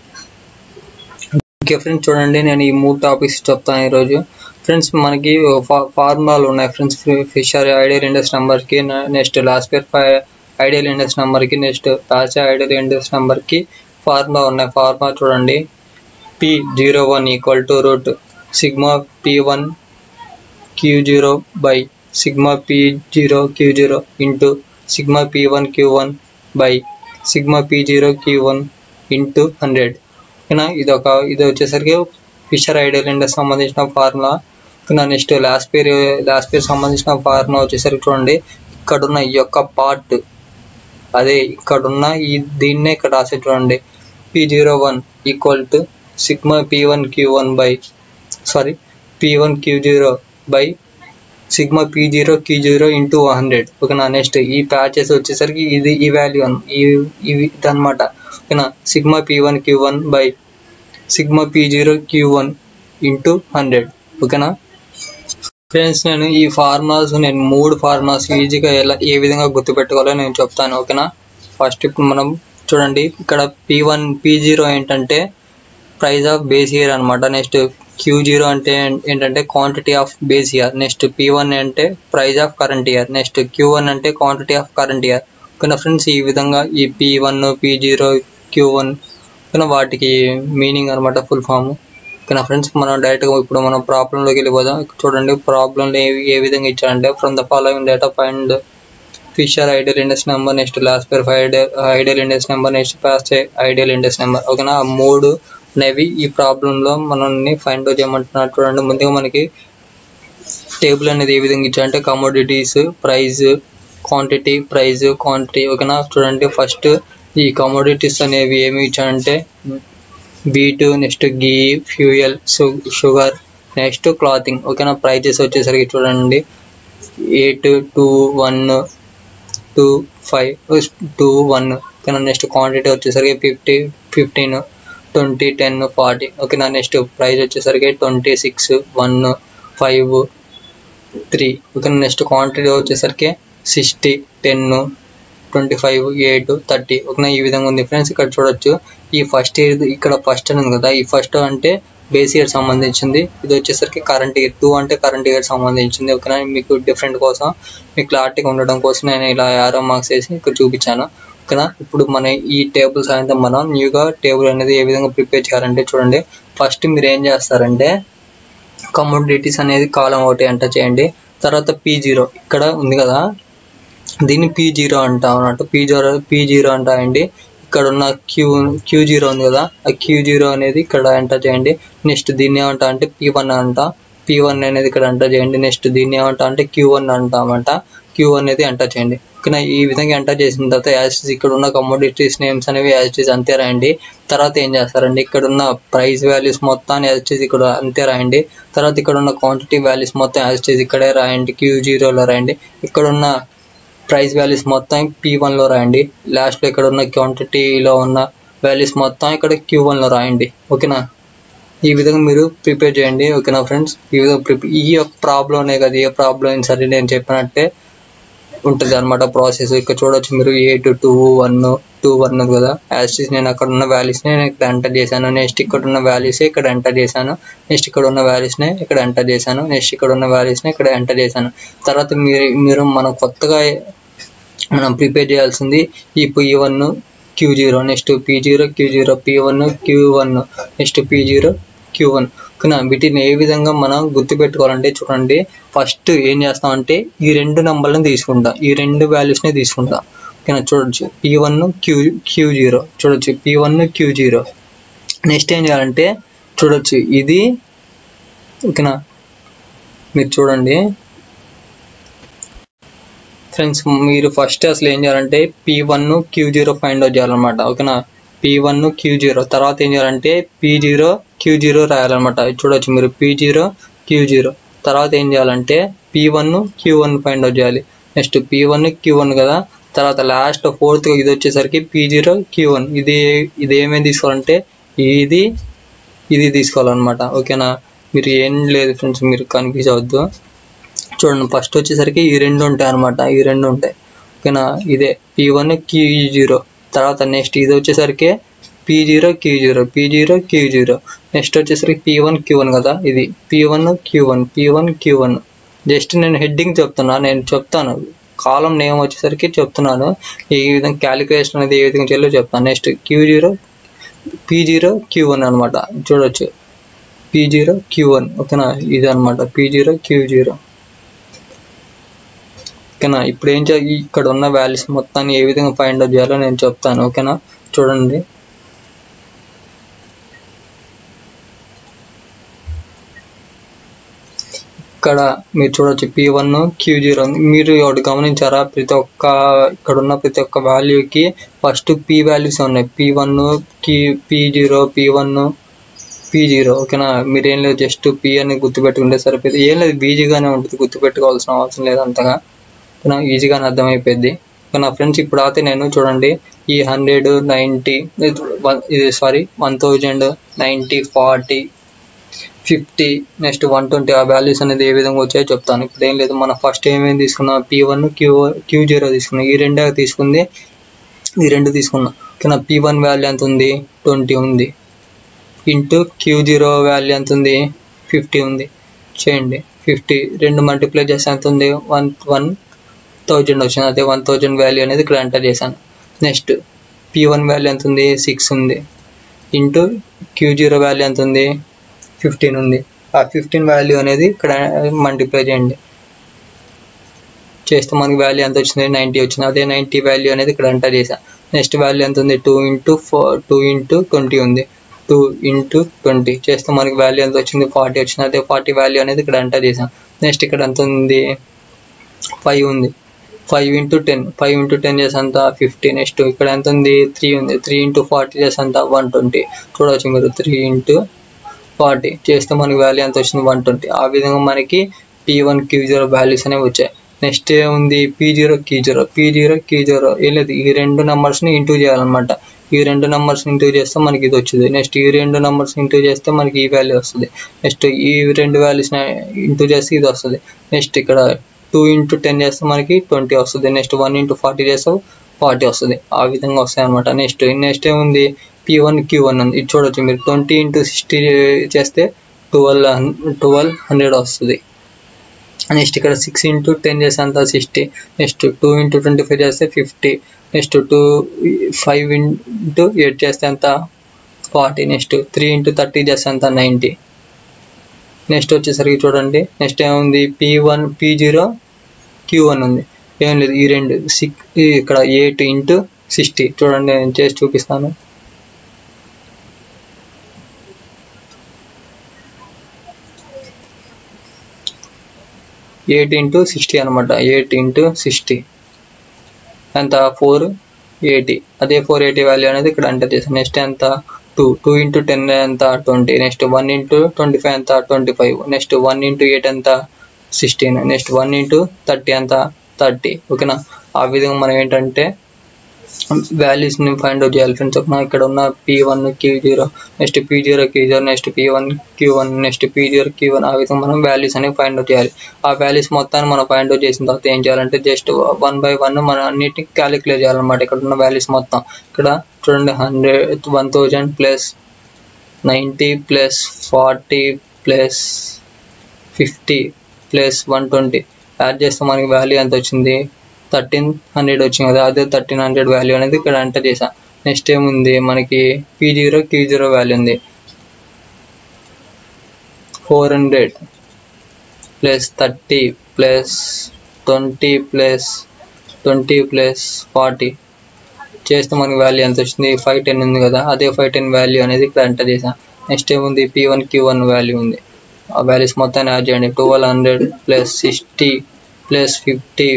ఓకే ఫ్రెండ్స్ చూడండి నేను ఈ మూడు టాపిక్స్ చెప్తాను ఈరోజు ఫ్రెండ్స్ మనకి ఫార్ములాలు ఉన్నాయి ఫ్రెండ్స్ ఫిషర్ ఐడియల్ ఇండెక్స్ నెంబర్కి next Laspeyres five ideal index నెంబర్కి నెక్స్ట్ లాస్ట్ ఐడియల్ ఇండెక్స్ నెంబర్కి ఫార్ములా ఉన్నాయి ఫార్ములా చూడండి P zero one equal to root sigma P one Q zero by sigma P zero Q zero into sigma P one Q one by sigma P zero Q one into hundred ఓకేనా ఇది ఒక ఇది వచ్చేసరికి Fisher ideal index సంబంధించిన formula ఓకేనా next Laspeyres last Laspeyres సంబంధించిన formula వచ్చేసరికి చూడండి ఇక్కడున్న ఈ యొక్క పార్ట్ అదే ఇక్కడున్న ఈ దీన్నే ఇక్కడ రాసే చూడండి P zero one equal to sigma P one Q one by sorry P one Q zero by sigma P zero Q zero into hundred ఓకేనా నెక్స్ట్ ఈ ప్యాచెస్ వచ్చేసరికి ఇది ఈ వాల్యూ ఈ ఇవి ఇదనమాట ఓకేనా sigma P one Q one by sigma P zero Q one into hundred ఓకేనా ఫ్రెండ్స్ నేను ఈ ఫార్ములాస్ నేను మూడు ఫార్ములాస్ ఈజీగా ఎలా ఏ విధంగా గుర్తుపెట్టుకోవాలో నేను చెప్తాను ఓకేనా ఫస్ట్ ఇప్పుడు మనం చూడండి ఇక్కడ పి వన్ పి జీరో ఏంటంటే ప్రైస్ ఆఫ్ బేస్ ఇయర్ అనమాట నెక్స్ట్ క్యూ జీరో అంటే ఏంటంటే quantity of base year next P one అంటే price of current year next Q one అంటే క్వాంటిటీ ఆఫ్ కరెంట్ ఇయర్ ఓకేనా ఫ్రెండ్స్ ఈ విధంగా ఈ P one P zero Q one ఓకేనా వాటికి మీనింగ్ అనమాట ఫుల్ ఫామ్ ఓకేనా ఫ్రెండ్స్ మనం డైరెక్ట్గా ఇప్పుడు మనం ప్రాబ్లంలోకి వెళ్ళిపోదాం చూడండి ప్రాబ్లంలో ఏ ఏ విధంగా ఇచ్చారంటే from the following data find Fisher ideal index number next Laspeyres ideal ideal index number next past ideal index number ఓకేనా ఆ మూడు అనేవి ఈ ప్రాబ్లంలో మనల్ని ఫైండ్ అవుట్ చేయమంటున్నారు చూడండి ముందుగా మనకి టేబుల్ అనేది ఏ విధంగా ఇచ్చారంటే commodities price quantity price quantity ఓకేనా చూడండి ఫస్ట్ ఈ కమోడిటీస్ అనేవి ఏమి ఇచ్చారంటే wheat next ghee fuel sugar next clothing ఓకేనా ప్రైజెస్ వచ్చేసరికి చూడండి eight two one two five two one ఓకేనా నెక్స్ట్ క్వాంటిటీ వచ్చేసరికి fifty fifteen twenty ten forty ఓకేనా నెక్స్ట్ ప్రైస్ వచ్చేసరికి twenty six one five three ఓకేనా నెక్స్ట్ క్వాంటిటీ వచ్చేసరికి sixty ten twenty five eight thirty ఓకేనా ఈ విధంగా ఉంది ఫ్రెండ్స్ ఇక్కడ చూడొచ్చు ఈ ఫస్ట్ ఇయర్ ఇక్కడ ఫస్ట్ అని ఉంది కదా ఈ ఫస్ట్ అంటే బేస్ ఇయర్ సంబంధించింది ఇది వచ్చేసరికి కరెంట్ ఇయర్ టూ అంటే కరెంట్ ఇయర్ సంబంధించింది ఓకేనా మీకు డిఫరెంట్ కోసం మీకు క్లారిటీగా ఉండడం కోసం నేను ఇలా యారో మార్క్స్ వేసి ఇక్కడ చూపించాను ఓకేనా ఇప్పుడు మన ఈ టేబుల్ సాయంత్రం మనం న్యూగా టేబుల్ అనేది ఏ విధంగా ప్రిపేర్ చేయాలంటే చూడండి ఫస్ట్ మీరు ఏం చేస్తారంటే కమోడిటీస్ అనేది కాలం ఒకటి ఎంటర్ చేయండి తర్వాత పీ జీరో ఇక్కడ ఉంది కదా దీన్ని పీ జీరో అంటాం అన్నట్టు పీ జీరో పీ జీరో అంటాయండి ఇక్కడ ఉన్న క్యూ క్యూ జీరో ఉంది కదా ఆ క్యూ జీరో అనేది ఇక్కడ ఎంటర్ చేయండి నెక్స్ట్ దీన్ని ఏమంటా అంటే పీ వన్ అంట పీ వన్ అనేది ఇక్కడ ఎంటర్ చేయండి నెక్స్ట్ దీన్ని ఏమంటా అంటే క్యూ వన్ అంటామంట క్యూ అనేది ఎంటర్ చేయండి ఓకేనా ఈ విధంగా ఎంటర్ చేసిన తర్వాత యాజ్ ఇక్కడ ఉన్న కమోడిటీస్ నేమ్స్ అనేవి యాజ్ అంతే రాయండి తర్వాత ఏం చేస్తారండి ఇక్కడ ఉన్న ప్రైస్ వాల్యూస్ మొత్తాన్ని యాజ్ ఇక్కడ అంతే రాయండి తర్వాత ఇక్కడ ఉన్న క్వాంటిటీ వాల్యూస్ మొత్తం యాజ్ ఇక్కడే రాయండి క్యూ జీరోలో రాయండి ఇక్కడ ఉన్న ప్రైస్ వాల్యూస్ మొత్తం పీ వన్లో రాయండి లాస్ట్లో ఇక్కడ ఉన్న క్వాంటిటీలో ఉన్న వాల్యూస్ మొత్తం ఇక్కడ క్యూ వన్లో రాయండి ఓకేనా ఈ విధంగా మీరు ప్రిపేర్ చేయండి ఓకేనా ఫ్రెండ్స్ ఈ విధంగా ప్రిపేర్ ఈ యొక్క ప్రాబ్లమే కదా ఏ ప్రాబ్లం అయినా సరే నేను చెప్పినట్టే ఉంటుంది అనమాట ప్రాసెస్ ఇక్కడ చూడొచ్చు మీరు eight two one two one కదా యాస్టిస్ నేను అక్కడ ఉన్న వాల్యూస్ని నేను ఇక్కడ ఎంటర్ చేశాను నెక్స్ట్ ఇక్కడ ఉన్న వాల్యూస్ ఇక్కడ ఎంటర్ చేశాను నెక్స్ట్ ఇక్కడ ఉన్న వాల్యూస్ని ఇక్కడ ఎంటర్ చేశాను నెక్స్ట్ ఇక్కడ ఉన్న వాల్యూస్ని ఇక్కడ ఎంటర్ చేశాను తర్వాత మీరు మీరు మనం కొత్తగా మనం ప్రిపేర్ చేయాల్సింది ఈ P one Q zero next P zero Q zero P one Q one next P zero Q one ఓకేనా వీటిని ఏ విధంగా మనం గుర్తుపెట్టుకోవాలంటే చూడండి ఫస్ట్ ఏం చేస్తామంటే ఈ రెండు నెంబర్లను తీసుకుంటా ఈ రెండు వాల్యూస్ని తీసుకుంటా ఓకేనా చూడొచ్చు P one Q Q zero చూడొచ్చు P one Q zero next ఏం చేయాలంటే చూడొచ్చు ఇది ఓకేనా మీరు చూడండి ఫ్రెండ్స్ మీరు ఫస్ట్ అసలు ఏం చేయాలంటే P one Q zero find out చేయాలన్నమాట ఓకేనా పీ వన్ క్యూ జీరో తర్వాత ఏం చేయాలంటే పీ జీరో క్యూ జీరో రాయాలన్నమాట ఇది చూడొచ్చు మీరు పీ జీరో క్యూ జీరో తర్వాత ఏం చేయాలంటే P one Q one find out చేయాలి next P one Q one కదా తర్వాత లాస్ట్ ఫోర్త్ ఇది వచ్చేసరికి పీ జీరో క్యూ వన్ ఇది ఇది ఏమేమి తీసుకోవాలంటే ఇది ఇది తీసుకోవాలన్నమాట ఓకేనా మీరు ఏం లేదు ఫ్రెండ్స్ మీరు కన్ఫ్యూజ్ అవ్వద్దు చూడండి ఫస్ట్ వచ్చేసరికి ఈ రెండు ఉంటాయి అనమాట ఈ రెండు ఉంటాయి ఓకేనా ఇదే పీ వన్ క్యూ జీరో తర్వాత నెక్స్ట్ ఇది వచ్చేసరికి P zero Q zero P zero Q zero next వచ్చేసరికి పీ వన్ క్యూ వన్ కదా ఇది P one Q one P one Q one just నేను హెడ్డింగ్ చెప్తున్నా నేను చెప్తాను కాలం నేమ్ వచ్చేసరికి చెప్తున్నాను ఈ విధంగా క్యాలిక్యులేషన్ అనేది ఏ విధంగా చేయాలో చెప్తాను next Q zero P zero Q one అనమాట చూడొచ్చు పీ జీరో క్యూ వన్ ఓకేనా ఇది అనమాట పీ జీరో క్యూ జీరో ఓకేనా ఇప్పుడు ఏం చేయాలి ఇక్కడ ఉన్న వాల్యూస్ మొత్తాన్ని ఏ విధంగా ఫైండ్ అవుట్ చేయాలో నేను చెప్తాను ఓకేనా చూడండి ఇక్కడ మీరు చూడొచ్చు పీ వన్ క్యూ జీరో మీరు ఒకటి గమనించారా ప్రతి ఒక్క ఇక్కడ ఉన్న ప్రతి ఒక్క వాల్యూకి ఫస్ట్ పీ వాల్యూస్ ఉన్నాయి పీ వన్ కి P zero P one P zero ఓకేనా మీరు ఏం లేదు జస్ట్ పీ అని గుర్తుపెట్టుకుంటే సరిపోతుంది ఏం లేదు బీజీగానే ఉంటుంది గుర్తుపెట్టుకోవాల్సిన అవసరం లేదు అంతగా ఓకేనా ఈజీగానే అర్థమైపోద్ది నా ఫ్రెండ్స్ ఇప్పుడు అయితే నేను చూడండి ఈ హండ్రెడ్ నైంటీ ఇది sorry one thousand ninety forty fifty next one twenty ఆ వాల్యూస్ అనేది ఏ విధంగా వచ్చాయో చెప్తాను ఇప్పుడు ఏం లేదు మనం ఫస్ట్ ఏమేమి తీసుకున్నాం P one Q Q zero తీసుకున్నాం ఈ రెండే తీసుకుంది ఈ రెండు తీసుకున్నాం ఓకేనా పీ వన్ వాల్యూ ఎంత ఉంది ట్వంటీ ఉంది ఇంటూ క్యూ జీరో వాల్యూ ఎంత ఉంది ఫిఫ్టీ ఉంది చేయండి ఫిఫ్టీ రెండు మల్టిప్లై చేస్తే ఎంత ఉంది వన్ వన్ థౌజండ్ వచ్చింది అదే వన్ థౌజండ్ వాల్యూ అనేది ఇక్కడ ఎంటర్ చేశాను నెక్స్ట్ పీ వన్ వాల్యూ ఎంత ఉంది సిక్స్ ఉంది ఇంటూ క్యూ జీరో వాల్యూ ఎంత ఉంది ఫిఫ్టీన్ ఉంది ఆ ఫిఫ్టీన్ వాల్యూ అనేది ఇక్కడ మల్టిప్లై చేయండి చేస్తే మనకి వాల్యూ ఎంత వచ్చింది నైంటీ వచ్చింది అదే నైంటీ వాల్యూ అనేది ఇక్కడ ఎంటర్ చేసా నెక్స్ట్ వాల్యూ ఎంత ఉంది two into four two into twenty ఉంది టూ ఇంటూ ట్వంటీ చేస్తే మనకి వాల్యూ ఎంత వచ్చింది ఫార్టీ వచ్చింది అదే ఫార్టీ వాల్యూ అనేది ఇక్కడ ఎంటర్ చేసాం నెక్స్ట్ ఇక్కడ ఎంత ఉంది ఫైవ్ ఉంది five into ten five into ten చేసి అంత ఫిఫ్టీ నెక్స్ట్ ఇక్కడ ఎంత ఉంది త్రీ ఉంది త్రీ ఇంటూ ఫార్టీ చేసి అంత వన్ ట్వంటీ చూడవచ్చు మీరు త్రీ ఇంటూ ఫార్టీ చేస్తే మనకి వాల్యూ ఎంత వచ్చింది వన్ ట్వంటీ ఆ విధంగా మనకి P one Q zero values అనేవి వచ్చాయి నెక్స్ట్ ఏముంది P zero Q zero P zero Q zero ఏం లేదు ఈ రెండు నెంబర్స్ని ఇంటూ చేయాలన్నమాట ఈ రెండు నెంబర్స్ ఇంటూ చేస్తే మనకి ఇది వచ్చింది నెక్స్ట్ ఈ రెండు నెంబర్స్ ఇంటూ చేస్తే మనకి ఈ వాల్యూ వస్తుంది నెక్స్ట్ ఈ రెండు వాల్యూస్ని ఇంటూ చేస్తే ఇది వస్తుంది నెక్స్ట్ ఇక్కడ టూ ఇంటూ టెన్ చేస్తే మనకి ట్వంటీ వస్తుంది నెక్స్ట్ వన్ ఇంటూ ఫార్టీ చేస్తే ఫార్టీ వస్తుంది ఆ విధంగా వస్తాయి అనమాట నెక్స్ట్ నెక్స్ట్ ఏముంది పీ వన్ క్యూ వన్ ఉంది ఇది చూడొచ్చు మీరు ట్వంటీ ఇంటూ సిక్స్టీ చేస్తే ట్వెల్వ్ ట్వెల్వ్ హండ్రెడ్ వస్తుంది నెక్స్ట్ ఇక్కడ సిక్స్ ఇంటూ టెన్ చేస్తే అంత sixty next two into twenty five చేస్తే fifty next two five into eight చేస్తే అంత forty next three into thirty చేస్తే అంత నైంటీ నెక్స్ట్ వచ్చేసరికి చూడండి నెక్స్ట్ ఏముంది P one P zero Q one ఉంది ఏం లేదు ఈ రెండు సిక్ ఇక్కడ ఎయిట్ ఇంటూ సిక్స్టీ చూడండి నేను చేసి చూపిస్తాను ఎయిట్ ఇంటూ సిక్స్టీ అనమాట ఎయిట్ ఇంటూ సిక్స్టీ ఎంత ఫోర్ ఎయిటీ అదే ఫోర్ ఎయిటీ వాల్యూ అనేది ఇక్కడ ఎంటర్ చేసాను నెక్స్ట్ ఎంత టూ టూ ఇంటూ టెన్ ఎంత twenty next one into twenty five ఎంత twenty five next one into eight ఎంత sixteen next one into thirty ఎంత థర్టీ ఓకేనా ఆ విధంగా మనం ఏంటంటే వాల్యూస్ని ఫైండ్ అవుట్ చేయాలి ఫ్రెండ్స్ ఒక ఇక్కడ ఉన్న P one Q zero next P zero Q zero next P one Q one next P zero Q one ఆ విధంగా మనం వాల్యూస్ అనేవి ఫైండ్ అవుట్ చేయాలి ఆ వాల్యూస్ మొత్తాన్ని మనం ఫైండ్ అవుట్ చేసిన తర్వాత ఏం చేయాలంటే జస్ట్ వన్ బై వన్ మనం అన్నిటిని క్యాలిక్యులేట్ చేయాలన్నమాట ఇక్కడ ఉన్న వాల్యూస్ మొత్తం ఇక్కడ చూడండి hundred one thousand plus ninety plus forty plus fifty plus one twenty add చేస్తే మనకి వాల్యూ ఎంత వచ్చింది థర్టీన్ హండ్రెడ్ వచ్చింది కదా అదే థర్టీన్ హండ్రెడ్ వాల్యూ అనేది ఇక్కడ ఎంటర్ చేసా నెక్స్ట్ ఏముంది మనకి P zero Q zero value ఉంది four hundred plus thirty plus twenty plus twenty plus forty చేస్తే మనకి వాల్యూ ఎంత వచ్చింది ఫైవ్ టెన్ ఉంది కదా అదే ఫైవ్ టెన్ వాల్యూ అనేది ఇక్కడ ఎంటర్ చేసాం నెక్స్ట్ ఏముంది P one Q one value ఉంది ఆ వాల్యూస్ మొత్తాన్ని యాడ్ చేయండి twelve hundred plus sixty plus fifty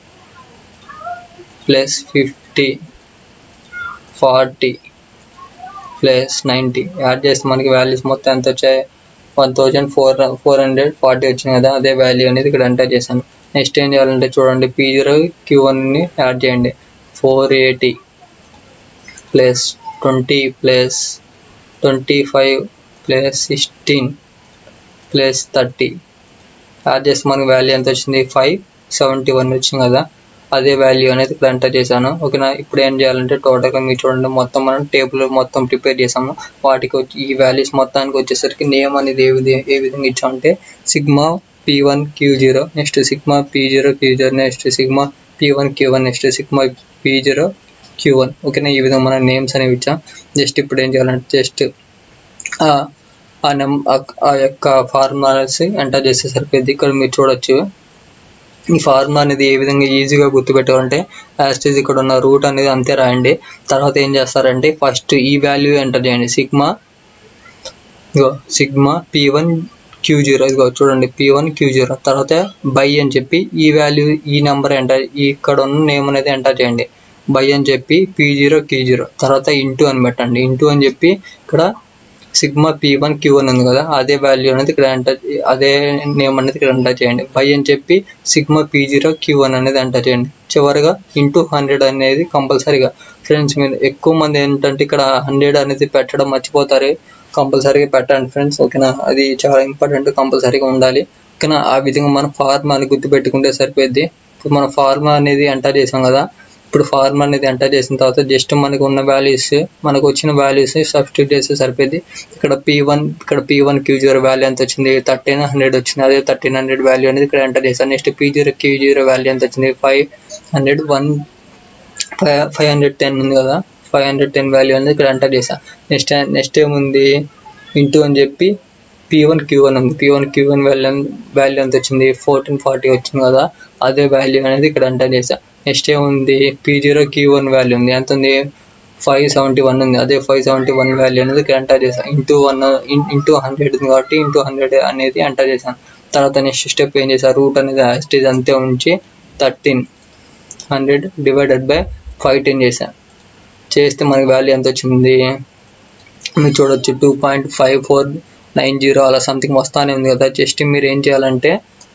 plus fifty forty plus ninety add చేస్తే మనకి వాల్యూస్ మొత్తం ఎంత వచ్చాయి one thousand four four hundred forty వచ్చింది కదా అదే వాల్యూ అనేది ఇక్కడ ఎంటర్ చేశాను నెక్స్ట్ ఏం చేయాలంటే చూడండి పీ జీరో క్యూ వన్ని యాడ్ చేయండి four eighty plus twenty plus twenty five plus sixteen plus thirty add చేస్తే మనకి వాల్యూ ఎంత వచ్చింది ఫైవ్ సెవెంటీ వన్ వచ్చింది కదా అదే వాల్యూ అనేది ఇక్కడ ఎంటర్ చేశాను ఓకేనా ఇప్పుడు ఏం చేయాలంటే టోటల్గా మీరు చూడండి మొత్తం మనం టేబుల్ మొత్తం ప్రిపేర్ చేసాము వాటికి వచ్చి ఈ వాల్యూస్ మొత్తానికి వచ్చేసరికి నేమ్ అనేది ఏ విధంగా ఏ విధంగా ఇచ్చామంటే sigma P one Q zero next sigma P zero Q zero next sigma P one Q one next sigma P zero Q one ఓకేనా ఈ విధంగా మనం నేమ్స్ అనేవి ఇచ్చాం జస్ట్ ఇప్పుడు ఏం చేయాలంటే జస్ట్ ఆ నెం ఆ యొక్క ఫార్ములాస్ ఎంటర్ చేస్తే సరిపోద్ది ఇక్కడ మీరు చూడొచ్చు ఈ ఫార్ములా అనేది ఏ విధంగా ఈజీగా గుర్తుపెట్టాలంటే యాస్టేజ్ ఇక్కడ ఉన్న రూట్ అనేది అంతే రాయండి తర్వాత ఏం చేస్తారంటే ఫస్ట్ ఈ వాల్యూ ఎంటర్ చేయండి సిగ్మా ఇగో sigma P one Q zero ఇదిగో చూడండి పీ వన్ క్యూ జీరో తర్వాత బై అని చెప్పి ఈ వాల్యూ ఈ నెంబర్ ఎంటర్ ఇక్కడ ఉన్న నేమ్ అనేది ఎంటర్ చేయండి బై అని చెప్పి పీ జీరో క్యూ జీరో తర్వాత ఇంటూ అని పెట్టండి ఇంటూ అని చెప్పి ఇక్కడ sigma P one Q one ఉంది కదా అదే వాల్యూ అనేది ఇక్కడ ఎంటర్ అదే నేమ్ అనేది ఇక్కడ ఎంటర్ చేయండి బై అని చెప్పి sigma P zero Q one అనేది ఎంటర్ చేయండి చివరిగా ఇంటూ హండ్రెడ్ అనేది కంపల్సరీగా ఫ్రెండ్స్ మీరు ఎక్కువ మంది ఏంటంటే ఇక్కడ హండ్రెడ్ అనేది పెట్టడం మర్చిపోతారు కంపల్సరీగా పెట్టండి ఫ్రెండ్స్ ఓకేనా అది చాలా ఇంపార్టెంట్ కంపల్సరీగా ఉండాలి ఓకేనా ఆ విధంగా మనం ఫార్మాని గుర్తుపెట్టుకుంటే సరిపోద్ది ఇప్పుడు మన ఫార్మా అనేది ఎంటర్ చేసాం కదా ఇప్పుడు ఫార్మ్ అనేది ఎంటర్ చేసిన తర్వాత జస్ట్ మనకు ఉన్న వాల్యూస్ మనకు వచ్చిన వాల్యూస్ సబ్స్టిట్యూట్ చేస్తే సరిపోద్ది ఇక్కడ పీ వన్ ఇక్కడ P one Q zero value ఎంత వచ్చింది థర్టీన్ హండ్రెడ్ వచ్చింది అదే థర్టీన్ హండ్రెడ్ వాల్యూ అనేది ఇక్కడ ఎంటర్ చేశాను next P zero Q zero value ఎంత వచ్చింది five hundred one five five hundred ten ఉంది కదా ఫైవ్ హండ్రెడ్ టెన్ వాల్యూ అనేది ఇక్కడ ఎంటర్ చేశాను నెక్స్ట్ నెక్స్ట్ ఏముంది ఇంటూ అని చెప్పి పీ వన్ క్యూ వన్ ఉంది P one Q one value value ఎంత వచ్చింది ఫోర్టీన్ ఫార్టీ వచ్చింది కదా అదే వాల్యూ అనేది ఇక్కడ ఎంటర్ చేశా నెక్స్ట్ ఏముంది P zero Q one value ఉంది ఎంత ఉంది ఫైవ్ సెవెంటీ వన్ ఉంది అదే ఫైవ్ సెవెంటీ వన్ వాల్యూ అనేది ఇక్కడ ఎంటర్ చేశాను ఇంటూ వన్ ఇంటూ హండ్రెడ్ ఉంది కాబట్టి ఇంటూ హండ్రెడ్ అనేది ఎంటర్ చేశాను తర్వాత నెక్స్ట్ స్టెప్ ఏం చేశాను రూట్ అనేది యాస్టేజ్ అంతే ఉంచి thirteen hundred divided by five ten చేశాను చేస్తే మనకి వాల్యూ ఎంత వచ్చింది మీరు చూడొచ్చు two point five four nine zero అలా సంథింగ్ వస్తానే ఉంది కదా జస్ట్ మీరు ఏం చేయాలంటే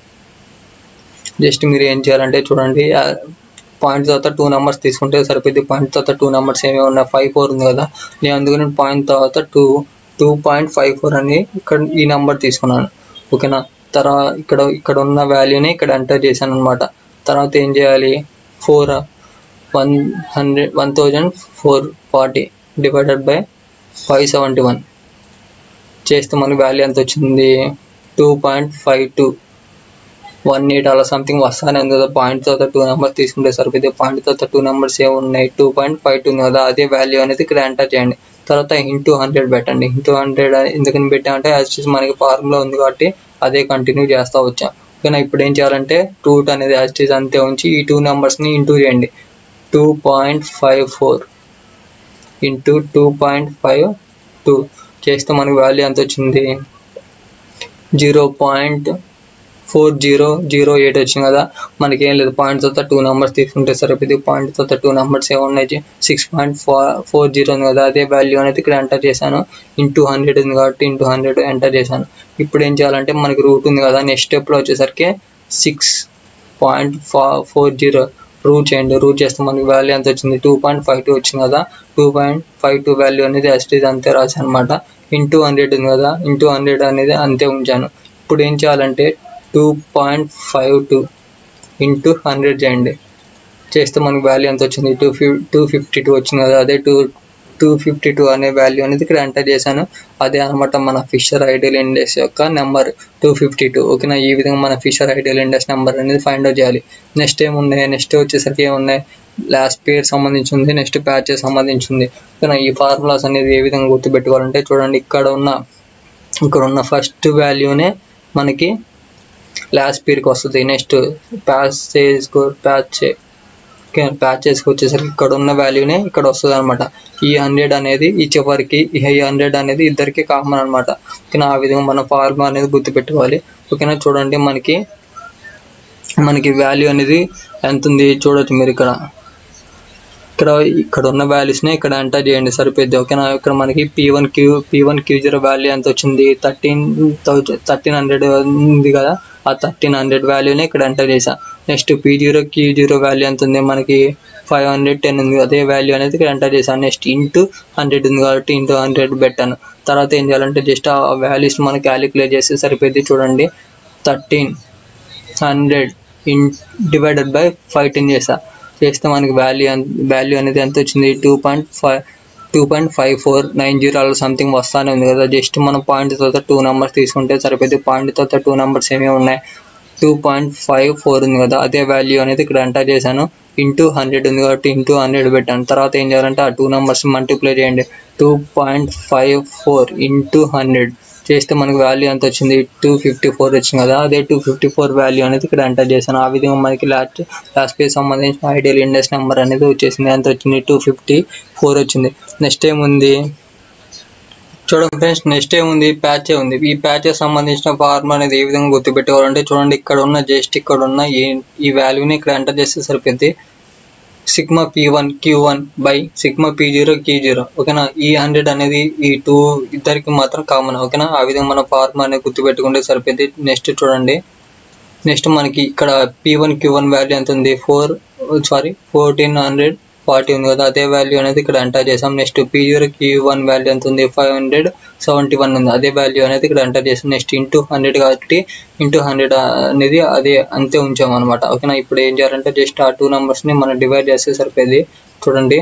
జస్ట్ మీరు ఏం చేయాలంటే చూడండి పాయింట్ తర్వాత టూ నెంబర్స్ తీసుకుంటే సరిపోద్ది పాయింట్ తర్వాత టూ నెంబర్స్ ఏమేమి ఉన్నాయి ఫైవ్ ఫోర్ ఉంది కదా నేను అందుకని పాయింట్ తర్వాత two two point five four అని ఇక్కడ ఈ నెంబర్ తీసుకున్నాను ఓకేనా తర్వాత ఇక్కడ ఇక్కడ ఉన్న వాల్యూని ఇక్కడ ఎంటర్ చేశాను అనమాట తర్వాత ఏం చేయాలి four one hundred one thousand four forty divided by five seventy one చేస్తే మనకి వాల్యూ ఎంత వచ్చింది two point five two one eight అలా సంథింగ్ వస్తానే ఉంది కదా పాయింట్ తర్వాత టూ నెంబర్స్ తీసుకుంటే సరిపోతే పాయింట్ తర్వాత టూ నెంబర్స్ ఏమి ఉన్నాయి టూ పాయింట్ ఫైవ్ టూ ఉంది కదా అదే వాల్యూ అనేది ఇక్కడ ఎంటర్ చేయండి తర్వాత ఇంటూ హండ్రెడ్ పెట్టండి ఇంటూ హండ్రెడ్ ఎందుకని పెట్టామంటే యాజ్ మనకి ఫార్ములా ఉంది కాబట్టి అదే కంటిన్యూ చేస్తూ వచ్చాం ఓకేనా ఇప్పుడు ఏం చేయాలంటే రూట్ అనేది యాజ్ అంతే ఉంచి ఈ టూ నెంబర్స్ని ఇంటూ చేయండి two point five four into two point five two చేస్తే మనకి వాల్యూ ఎంత వచ్చింది zero point four zero zero eight వచ్చింది కదా మనకి ఏం లేదు పాయింట్ తర్వాత టూ నెంబర్స్ తీసుకుంటే సరిపోతుంది పాయింట్ తర్వాత టూ నెంబర్స్ ఏమున్నాయి six point four four zero ఉంది కదా అదే వాల్యూ అనేది ఇక్కడ ఎంటర్ చేశాను ఇంటూ హండ్రెడ్ ఉంది కాబట్టి ఇంటూ హండ్రెడ్ ఎంటర్ చేశాను ఇప్పుడు ఏం చేయాలంటే మనకి రూట్ ఉంది కదా నెక్స్ట్ స్టెప్లో వచ్చేసరికి six point four zero root చేయండి రూట్ చేస్తే మనకి వాల్యూ ఎంత వచ్చింది టూ పాయింట్ ఫైవ్ టూ వచ్చింది కదా two point five two value అనేది ఎస్టీజ్ అంతే రాశాను అనమాట ఇంటూ హండ్రెడ్ ఉంది కదా ఇంటూ హండ్రెడ్ అనేది అంతే ఉంచాను ఇప్పుడు ఏం చేయాలంటే two point five two into hundred చేయండి చేస్తే మనకి వాల్యూ ఎంత వచ్చింది టూ ఫిఫ్ టూ ఫిఫ్టీ టూ వచ్చింది కదా అదే టూ టూ ఫిఫ్టీ టూ అనే వాల్యూ అనేది ఇక్కడ ఎంటర్ చేశాను అదే అనమాట మన ఫిషర్ ఐడియల్ ఇండెక్స్ యొక్క నెంబర్ టూ ఫిఫ్టీ టూ ఓకేనా ఈ విధంగా మన ఫిషర్ ఐడియల్ ఇండెక్స్ నెంబర్ అనేది ఫైండ్ అవుట్ చేయాలి నెక్స్ట్ ఏమున్నాయి నెక్స్ట్ వచ్చేసరికి ఏమున్నాయి లాస్ట్ పేర్ సంబంధించింది నెక్స్ట్ ప్యాచెస్ సంబంధించింది ఓకేనా ఈ ఫార్ములాస్ అనేది ఏ విధంగా గుర్తుపెట్టుకోవాలంటే చూడండి ఇక్కడ ఉన్న ఇక్కడ ఉన్న ఫస్ట్ వాల్యూనే మనకి లాస్ట్ పీర్కి వస్తుంది నెక్స్ట్ ప్యాసేజ్ ప్యాచ్ ప్యాచెస్కి వచ్చేసరికి ఇక్కడ ఉన్న వాల్యూనే ఇక్కడ వస్తుంది అనమాట ఈ హండ్రెడ్ అనేది ఈ చివరికి ఈ హండ్రెడ్ అనేది ఇద్దరికి కామన్ అనమాట ఓకేనా ఆ విధంగా మన ఫార్ములా అనేది గుర్తుపెట్టుకోవాలి ఓకేనా చూడండి మనకి మనకి వాల్యూ అనేది ఎంత ఉంది చూడొచ్చు మీరు ఇక్కడ ఇక్కడ ఇక్కడ ఉన్న వాల్యూస్ని ఇక్కడ ఎంటర్ చేయండి సరిపోద్ది ఓకేనా ఇక్కడ మనకి P one Q P one Q zero value ఎంత వచ్చింది థర్టీన్ థౌజండ్ థర్టీన్ హండ్రెడ్ ఉంది కదా ఆ థర్టీన్ హండ్రెడ్ వాల్యూని ఇక్కడ ఎంటర్ చేసా next P zero Q zero value ఎంత ఉంది మనకి ఫైవ్ హండ్రెడ్ టెన్ ఉంది అదే వాల్యూ అనేది ఇక్కడ ఎంటర్ చేశాను నెక్స్ట్ ఇంటూ హండ్రెడ్ ఉంది కాబట్టి ఇంటూ హండ్రెడ్ పెట్టాను తర్వాత ఏం చేయాలంటే జస్ట్ ఆ వాల్యూస్ మనం క్యాలిక్యులేట్ చేస్తే సరిపోద్ది చూడండి thirteen hundred in divided by five ten చేసా చేస్తే మనకి వాల్యూ వాల్యూ అనేది ఎంత వచ్చింది two point five two point five four nine zero అలా సంథింగ్ వస్తానే ఉంది కదా జస్ట్ మనం పాయింట్ తర్వాత టూ నెంబర్స్ తీసుకుంటే సరిపోద్ది పాయింట్ తర్వాత టూ నెంబర్స్ ఏమేమి ఉన్నాయి టూ పాయింట్ ఫైవ్ ఫోర్ ఉంది కదా అదే వాల్యూ అనేది ఇక్కడ ఎంటర్ చేశాను ఇంటూ హండ్రెడ్ ఉంది కాబట్టి ఇంటూ హండ్రెడ్ పెట్టాను తర్వాత ఏం చేయాలంటే ఆ టూ నెంబర్స్ మల్టిప్లై చేయండి two point five four into hundred చేస్తే మనకి వాల్యూ ఎంత వచ్చింది టూ ఫిఫ్టీ ఫోర్ వచ్చింది కదా అదే టూ ఫిఫ్టీ ఫోర్ వాల్యూ అనేది ఇక్కడ ఎంటర్ చేశాను ఆ విధంగా మనకి లాస్ట్ లాస్ట్ పేజ్ సంబంధించిన ఐడియల్ ఇండెక్స్ నెంబర్ అనేది వచ్చేసింది ఎంత వచ్చింది టూ ఫిఫ్టీ ఫోర్ వచ్చింది నెక్స్ట్ ఏముంది చూడండి ఫ్రెండ్స్ నెక్స్ట్ ఏముంది ప్యాచ్ ఉంది ఈ ప్యాచ్ సంబంధించిన ఫార్మ్ అనేది ఏ విధంగా గుర్తుపెట్టుకోవాలంటే చూడండి ఇక్కడ ఉన్న జస్ట్ ఇక్కడ ఉన్న ఈ ఈ వాల్యూని ఇక్కడ ఎంటర్ చేస్తే సరిపోద్ది sigma P one Q one by sigma P zero Q zero ఓకేనా ఈ హండ్రెడ్ అనేది ఈ టూ ఇద్దరికి మాత్రం కామన్ ఓకేనా ఆ విధంగా మన ఫార్మ్ అనేది గుర్తుపెట్టుకుంటే సరిపోద్ది నెక్స్ట్ చూడండి నెక్స్ట్ మనకి ఇక్కడ P one Q one value ఎంత ఉంది four sorry fourteen hundred forty ఉంది కదా అదే వాల్యూ అనేది ఇక్కడ ఎంటర్ చేసాం next P zero Q one value ఎంత ఉంది ఫైవ్ హండ్రెడ్ సెవెంటీ వన్ ఉంది అదే వాల్యూ అనేది ఇక్కడ ఎంటర్ చేసాం నెక్స్ట్ ఇంటూ హండ్రెడ్ కాబట్టి ఇంటూ హండ్రెడ్ అనేది అదే అంతే ఉంచాం అనమాట ఓకేనా ఇప్పుడు ఏం చేయాలంటే జస్ట్ ఆ టూ నెంబర్స్ని మనం డివైడ్ చేస్తే సరిపోయేది చూడండి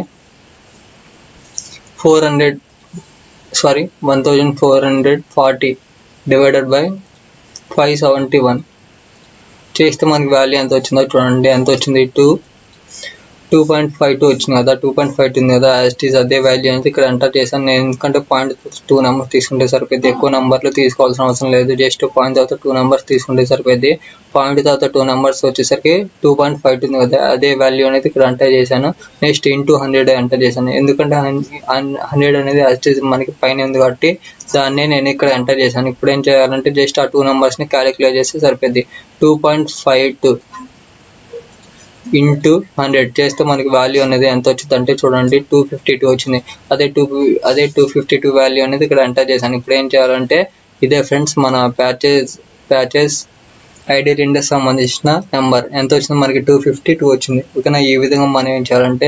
four hundred sorry one thousand four hundred forty divided by five seventy one చేస్తే మనకి వాల్యూ ఎంత వచ్చిందో చూడండి ఎంత వచ్చింది two two point five two వచ్చింది కదా టూ పాయింట్ ఫైవ్ టూ ఉంది కదా యాజ్ ఈజ్ అదే వాల్యూ అనేది ఇక్కడ ఎంటర్ చేశాను నేను ఎందుకంటే పాయింట్ టూ నెంబర్స్ తీసుకుంటే సరిపోద్ది ఎక్కువ నెంబర్లు తీసుకోవాల్సిన అవసరం లేదు జస్ట్ పాయింట్ తర్వాత టూ నెంబర్స్ తీసుకుంటే సరిపోద్ది పాయింట్ తర్వాత టూ నెంబర్స్ వచ్చేసరికి టూ పాయింట్ ఫైవ్ టూ ఉంది కదా అదే వాల్యూ అనేది ఇక్కడ ఎంటర్ చేశాను నెక్స్ట్ ఇంటూ హండ్రెడ్ ఎంటర్ చేశాను ఎందుకంటే హండ్రెడ్ అనేది యాజ్ ఈజ్ మనకి పైన ఉంది కాబట్టి దాన్ని నేను ఇక్కడ ఎంటర్ చేశాను ఇప్పుడు ఏం చేయాలంటే జస్ట్ ఆ టూ నెంబర్స్ని క్యాలిక్యులేట్ చేస్తే సరిపోద్ది two point five two into hundred చేస్తే మనకి వాల్యూ అనేది ఎంత వచ్చింది అంటే చూడండి టూ ఫిఫ్టీ టూ వచ్చింది అదే టూ అదే టూ ఫిఫ్టీ టూ వాల్యూ అనేది ఇక్కడ ఎంటర్ చేశాను ఇప్పుడు ఏం చేయాలంటే ఇదే ఫ్రెండ్స్ మన ప్యాచెస్ ప్యాచెస్ ఐడియల్ ఇండెక్స్ సంబంధించిన నెంబర్ ఎంత వచ్చింది మనకి టూ ఫిఫ్టీ టూ వచ్చింది ఓకేనా ఈ విధంగా మనం ఏం చేయాలంటే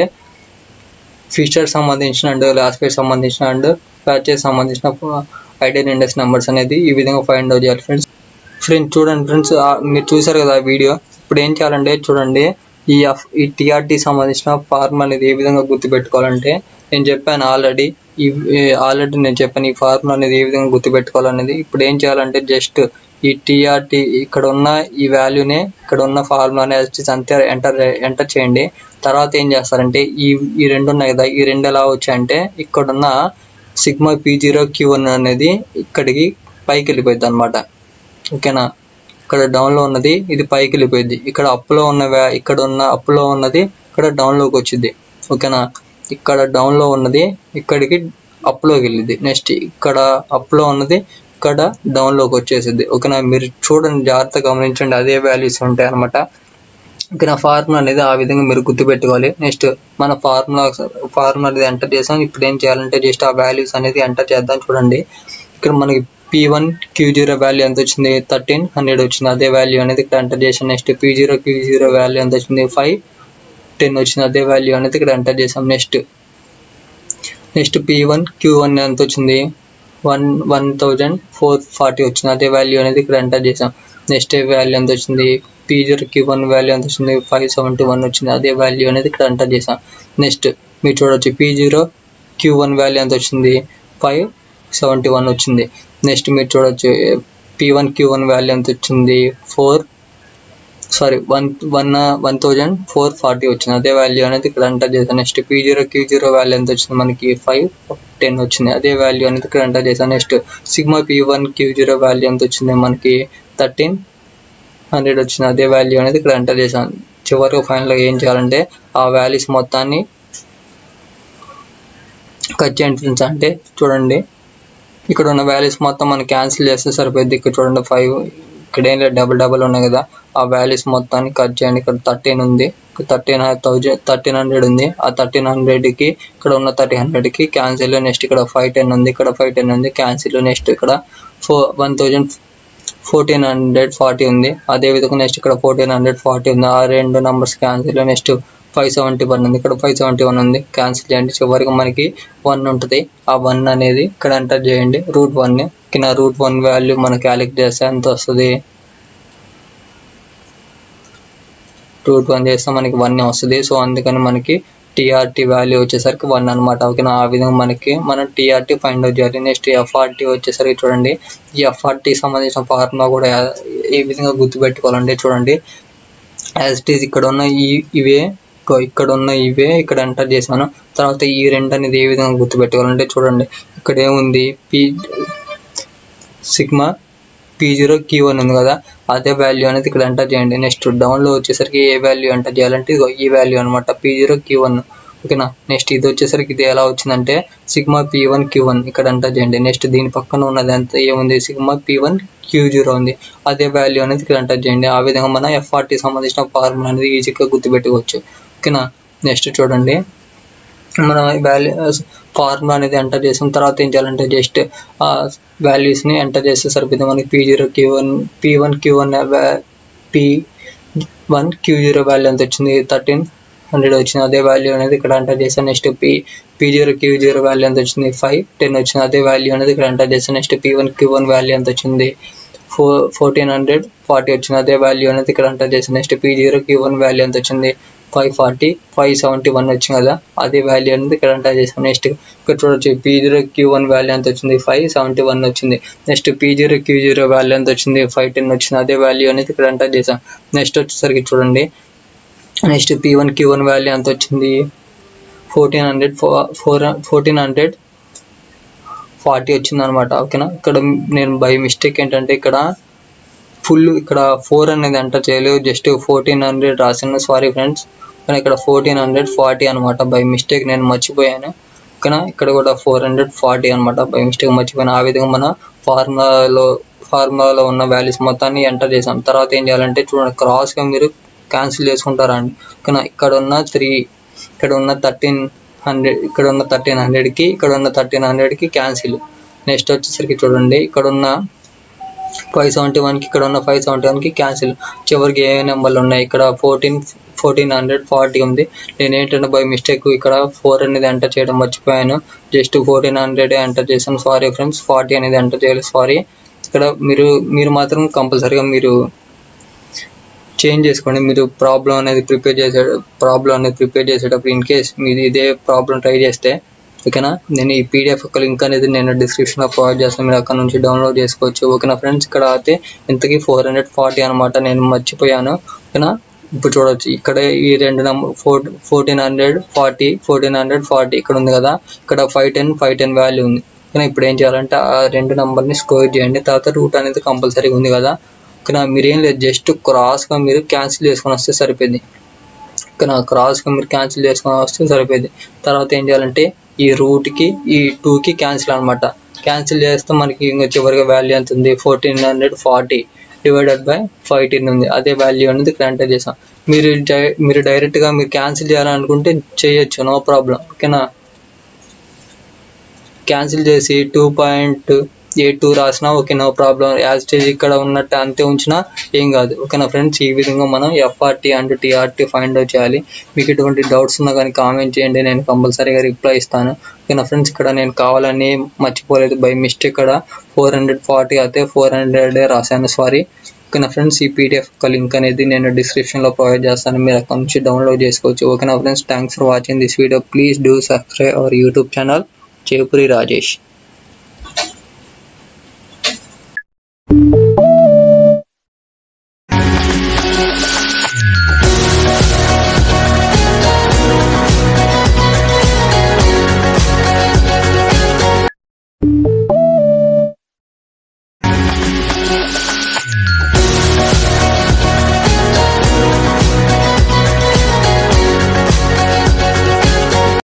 ఫీచర్ సంబంధించిన అండ్ లాస్ట్ పేజ్ సంబంధించిన అండ్ ప్యాచెస్ సంబంధించిన ఐడియల్ ఇండెక్స్ నెంబర్స్ అనేది ఈ విధంగా ఫైండ్ అవుట్ చేయాలి ఫ్రెండ్స్ ఫ్రెండ్స్ చూడండి ఫ్రెండ్స్ మీరు చూసారు కదా ఆ వీడియో ఇప్పుడు ఏం చేయాలంటే చూడండి ఈ ఎఫ్ ఈ టీఆర్టీ సంబంధించిన ఫార్మ్ అనేది ఏ విధంగా గుర్తుపెట్టుకోవాలంటే నేను చెప్పాను ఆల్రెడీ ఈ ఆల్రెడీ నేను చెప్పాను ఈ ఫార్మ్ అనేది ఏ విధంగా గుర్తుపెట్టుకోవాలనేది ఇప్పుడు ఏం చేయాలంటే జస్ట్ ఈ టీఆర్టీ ఇక్కడ ఉన్న ఈ వాల్యూనే ఇక్కడ ఉన్న ఫార్ములా అనేది అంతే ఎంటర్ ఎంటర్ చేయండి తర్వాత ఏం చేస్తారంటే ఈ ఈ రెండు ఉన్నాయి కదా ఈ రెండు ఎలా వచ్చాయంటే ఇక్కడున్న sigma P zero Q one అనేది ఇక్కడికి పైకి వెళ్ళిపోయింది అనమాట ఓకేనా ఇక్కడ డౌన్లో ఉన్నది ఇది పైకి వెళ్ళిపోయింది ఇక్కడ అప్లో ఉన్న వ్యా ఇక్కడ ఉన్న అప్లో ఉన్నది ఇక్కడ డౌన్లోకి వచ్చింది ఓకేనా ఇక్కడ డౌన్లో ఉన్నది ఇక్కడికి అప్లోకి వెళ్ళింది నెక్స్ట్ ఇక్కడ అప్లో ఉన్నది ఇక్కడ డౌన్లోకి వచ్చేసింది ఓకేనా మీరు చూడండి జాగ్రత్తగా గమనించండి అదే వాల్యూస్ ఉంటాయి అనమాట ఓకేనా ఫార్ములా అనేది ఆ విధంగా మీరు గుర్తుపెట్టుకోవాలి నెక్స్ట్ మన ఫార్ములా ఫార్ములా అనేది ఎంటర్ చేసాం ఇప్పుడు ఏం చేయాలంటే జస్ట్ ఆ వాల్యూస్ అనేది ఎంటర్ చేద్దాం చూడండి ఇక్కడ మనకి P one Q zero value ఎంత వచ్చింది థర్టీన్ హండ్రెడ్ వచ్చింది అదే వాల్యూ అనేది ఇక్కడ ఎంటర్ చేసాం next P zero Q zero value ఎంత వచ్చింది ఫైవ్ టెన్ వచ్చింది అదే వాల్యూ అనేది ఇక్కడ ఎంటర్ చేసాం next next P one Q one ఎంత వచ్చింది one one thousand four forty వచ్చింది అదే వాల్యూ అనేది ఇక్కడ ఎంటర్ చేసాం నెక్స్ట్ వాల్యూ ఎంత వచ్చింది P zero Q one value ఎంత వచ్చింది ఫైవ్ సెవెంటీ వన్ వచ్చింది అదే వాల్యూ అనేది ఇక్కడ ఎంటర్ చేసాం నెక్స్ట్ మీరు చూడొచ్చు P zero Q one value ఎంత వచ్చింది ఫైవ్ సెవెంటీ వన్ వచ్చింది నెక్స్ట్ మీరు చూడొచ్చు P one Q one value ఎంత వచ్చింది four sorry one one one thousand four forty వచ్చింది అదే వాల్యూ అనేది ఇక్కడ ఎంటర్ చేశాను next P zero Q zero value ఎంత వచ్చింది మనకి ఫైవ్ టెన్ వచ్చింది అదే వాల్యూ అనేది ఇక్కడ ఎంటర్ చేశాను next sigma P one Q zero value ఎంత వచ్చింది మనకి థర్టీన్ హండ్రెడ్ వచ్చింది అదే వాల్యూ అనేది ఇక్కడ ఎంటర్ చేశాను చివరిగా ఫైనల్గా ఏం చేయాలంటే ఆ వాల్యూస్ మొత్తాన్ని కట్ చేయండి ఫ్రెండ్స్ అంటే చూడండి ఇక్కడ ఉన్న వాల్యూస్ మొత్తం మనం క్యాన్సిల్ చేస్తే సరిపోద్ది ఇక్కడ చూడండి ఫైవ్ ఇక్కడ ఏం లేదు డబుల్ డబుల్ ఉన్నాయి కదా ఆ వాల్యూస్ మొత్తాన్ని కట్ చేయండి ఇక్కడ థర్టీన్ ఉంది థర్టీన్ థౌజండ్ థర్టీన్ హండ్రెడ్ ఉంది ఆ థర్టీన్ హండ్రెడ్కి ఇక్కడ ఉన్న థర్టీ హండ్రెడ్కి క్యాన్సిల్ నెక్స్ట్ ఇక్కడ ఫైవ్ టెన్ ఉంది ఇక్కడ ఫైవ్ టెన్ ఉంది క్యాన్సిల్ నెక్స్ట్ ఇక్కడ four one thousand fourteen hundred forty ఉంది అదే విధంగా నెక్స్ట్ ఇక్కడ ఫోర్టీన్ హండ్రెడ్ ఫార్టీ ఉంది ఆ రెండు numbers cancel next five seventy one ఉంది ఇక్కడ ఫైవ్ సెవెంటీ వన్ ఉంది క్యాన్సిల్ చేయండి చివరికి మనకి వన్ ఉంటుంది ఆ వన్ అనేది ఇక్కడ ఎంటర్ చేయండి రూట్ వన్ కింద రూట్ వన్ వాల్యూ మనం క్యాలిక్యులేట్ చేస్తే ఎంత వస్తుంది రూట్ వన్ చేస్తే మనకి వన్ వస్తుంది సో అందుకని మనకి టీఆర్టీ వాల్యూ వచ్చేసరికి వన్ అనమాట ఓకేనా ఆ విధంగా మనకి మనం టీఆర్టీ ఫైండ్ అవుట్ చేయాలి నెక్స్ట్ ఎఫ్ఆర్టీ వచ్చేసరికి చూడండి ఈ ఎఫ్ఆర్టీ సంబంధించిన ఫార్ములా కూడా ఏ విధంగా గుర్తుపెట్టుకోవాలంటే చూడండి యాజ్ ఇట్ ఈస్ ఇక్కడ ఉన్న ఈ ఇవే ఇగో ఇక్కడ ఉన్న ఇవే ఇక్కడ ఎంటర్ చేశాను తర్వాత ఈ రెండు అనేది ఏ విధంగా గుర్తుపెట్టుకోవాలంటే చూడండి ఇక్కడ ఏముంది P sigma P zero Q one ఉంది కదా అదే వాల్యూ అనేది ఇక్కడ ఎంటర్ చేయండి నెక్స్ట్ డౌన్లో వచ్చేసరికి ఏ వాల్యూ ఎంటర్ చేయాలంటే ఇదిగో ఈ వాల్యూ అనమాట పీ జీరో క్యూ వన్ ఓకేనా నెక్స్ట్ ఇది వచ్చేసరికి ఇది ఎలా వచ్చిందంటే sigma P one Q one ఇక్కడ ఎంటర్ చేయండి నెక్స్ట్ దీని పక్కన ఉన్నది ఎంత ఏముంది sigma P one Q zero ఉంది అదే వాల్యూ అనేది ఇక్కడ ఎంటర్ చేయండి ఆ విధంగా మనం ఎఫ్ఆర్టీ సంబంధించిన ఫార్ములా అనేది ఈజీగా గుర్తుపెట్టుకోవచ్చు ఓకేనా నెక్స్ట్ చూడండి మనం వాల్యూ ఫార్ములా అనేది ఎంటర్ చేసిన తర్వాత ఏం చేయాలంటే జస్ట్ ఆ వాల్యూస్ని ఎంటర్ చేస్తే సరిపోతుంది మనకి P zero Q one P one Q one P one Q zero value ఎంత వచ్చింది థర్టీన్ హండ్రెడ్ వచ్చింది అదే వాల్యూ అనేది ఇక్కడ ఎంటర్ చేసాను next P P zero Q zero value ఎంత వచ్చింది ఫైవ్ టెన్ వచ్చింది అదే వాల్యూ అనేది ఇక్కడ ఎంటర్ చేసాను next P one Q one value ఎంత వచ్చింది ఫోర్ ఫోర్టీన్ హండ్రెడ్ ఫార్టీ వచ్చింది అదే వాల్యూ అనేది ఇక్కడ ఎంటర్ చేసాను next P zero Q one value ఎంత వచ్చింది five forty five seventy one వచ్చింది కదా అదే వాల్యూ అనేది ఇక్కడ ఎంటర్ చేసాం నెక్స్ట్ ఇక్కడ చూడొచ్చు P zero Q one value ఎంత వచ్చింది ఫైవ్ సెవెంటీ వన్ వచ్చింది next P zero Q zero value ఎంత వచ్చింది ఫైవ్ టెన్ వచ్చింది అదే వాల్యూ అనేది ఇక్కడ ఎంటర్ చేసాం నెక్స్ట్ వచ్చేసరికి చూడండి next P one Q one value ఎంత వచ్చింది fourteen hundred four fourteen hundred forty వచ్చింది అనమాట ఓకేనా ఇక్కడ నేను బై మిస్టేక్ ఏంటంటే ఇక్కడ ఫుల్ ఇక్కడ ఫోర్ అనేది ఎంటర్ చేయలేదు జస్ట్ ఫోర్టీన్ హండ్రెడ్ రాసాను సారీ ఫ్రెండ్స్ కానీ ఇక్కడ ఫోర్టీన్ హండ్రెడ్ ఫార్టీ అనమాట బై మిస్టేక్ నేను మర్చిపోయాను ఓకేనా ఇక్కడ కూడా ఫోర్ హండ్రెడ్ ఫార్టీ అనమాట బై మిస్టేక్ మర్చిపోయాను ఆ విధంగా మన ఫార్ములాలో ఫార్ములాలో ఉన్న వాల్యూస్ మొత్తాన్ని ఎంటర్ చేసాం తర్వాత ఏం చేయాలంటే చూడండి క్రాస్గా మీరు క్యాన్సిల్ చేసుకుంటారా అండి ఓకేనా ఇక్కడ ఉన్న త్రీ ఇక్కడ ఉన్న థర్టీన్ హండ్రెడ్ ఇక్కడ ఉన్న థర్టీన్ హండ్రెడ్కి ఇక్కడ ఉన్న థర్టీన్ హండ్రెడ్కి క్యాన్సిల్ నెక్స్ట్ వచ్చేసరికి చూడండి ఇక్కడ ఉన్న ఫైవ్ సెవెంటీ వన్కి ఇక్కడ ఉన్న ఫైవ్ సెవెంటీ వన్కి క్యాన్సిల్ చివరికి ఏ నెంబర్లు ఉన్నాయి ఇక్కడ ఫోర్టీన్ ఫోర్టీన్ హండ్రెడ్ ఫార్టీ ఉంది నేను ఏంటంటే బై మిస్టేక్ ఇక్కడ ఫోర్ అనేది ఎంటర్ చేయడం మర్చిపోయాను జస్ట్ ఫోర్టీన్ హండ్రెడ్ ఎంటర్ చేశాను సారీ ఫ్రెండ్స్ ఫార్టీ అనేది ఎంటర్ చేయాలి సారీ ఇక్కడ మీరు మీరు మాత్రం కంపల్సరీగా మీరు చేంజ్ చేసుకోండి మీరు ప్రాబ్లం అనేది ప్రిపేర్ చేసే ప్రాబ్లం అనేది ప్రిపేర్ చేసేటప్పుడు ఇన్ కేస్ మీరు ఇదే ప్రాబ్లం ట్రై చేస్తే ఓకేనా నేను ఈ పీడిఎఫ్ యొక్క లింక్ అనేది నేను డిస్క్రిప్షన్లో ప్రొవైడ్ చేస్తాను మీరు అక్కడ నుంచి డౌన్లోడ్ చేసుకోవచ్చు ఓకేనా ఫ్రెండ్స్ ఇక్కడ అయితే ఇంతకీ ఫోర్ హండ్రెడ్ ఫార్టీ అనమాట నేను మర్చిపోయాను ఓకేనా ఇప్పుడు చూడొచ్చు ఇక్కడ ఈ రెండు number four fourteen hundred forty fourteen hundred forty ఇక్కడ ఉంది కదా ఇక్కడ five ten five ten value ఉంది కానీ ఇప్పుడు ఏం చేయాలంటే ఆ రెండు నెంబర్ని స్కోర్ చేయండి తర్వాత రూట్ అనేది కంపల్సరీగా ఉంది కదా ఓకేనా మీరు ఏం లేదు జస్ట్ క్రాస్గా మీరు క్యాన్సిల్ చేసుకొని వస్తే సరిపోయింది ఓకేనా క్రాస్గా మీరు క్యాన్సిల్ చేసుకొని వస్తే సరిపోయింది తర్వాత ఏం చేయాలంటే ఈ రూట్కి ఈ టూకి క్యాన్సిల్ అనమాట క్యాన్సిల్ చేస్తే మనకి ఇంకా చివరిగా వాల్యూ ఎంత ఉంది fourteen hundred forty divided by five ten ఉంది అదే వాల్యూ అనేది ఇక్కడ ఎంటర్ చేసాం మీరు డై- మీరు డైరెక్ట్గా మీరు క్యాన్సిల్ చేయాలనుకుంటే చేయొచ్చు నో ప్రాబ్లం ఓకేనా క్యాన్సిల్ చేసి టూ పాయింట్ ఎయిట్ టూ రాసినా okay no problem as stage ఇక్కడ ఉన్నట్టు అంతే ఉంచినా ఏం కాదు ఓకేనా ఫ్రెండ్స్ ఈ విధంగా మనం FRT and TRT find out చేయాలి మీకు ఎటువంటి డౌట్స్ ఉన్నా కానీ కామెంట్ చేయండి నేను కంపల్సరీగా రిప్లై ఇస్తాను ఓకేనా ఫ్రెండ్స్ ఇక్కడ నేను కావాలని మర్చిపోలేదు బై మిస్టేక్ ఇక్కడ ఫోర్ హండ్రెడ్ ఫార్టీ అయితే ఫోర్ హండ్రెడ్ రాశాను సారీ ఓకేనా ఫ్రెండ్స్ ఈ పీడిఎఫ్ యొక్క లింక్ అనేది నేను డిస్క్రిప్షన్లో ప్రొవైడ్ చేస్తాను మీరు అక్కడ నుంచి డౌన్లోడ్ చేసుకోవచ్చు ఓకేనా friends thanks for watching this video please do subscribe our YouTube channel Chepuri Rajesh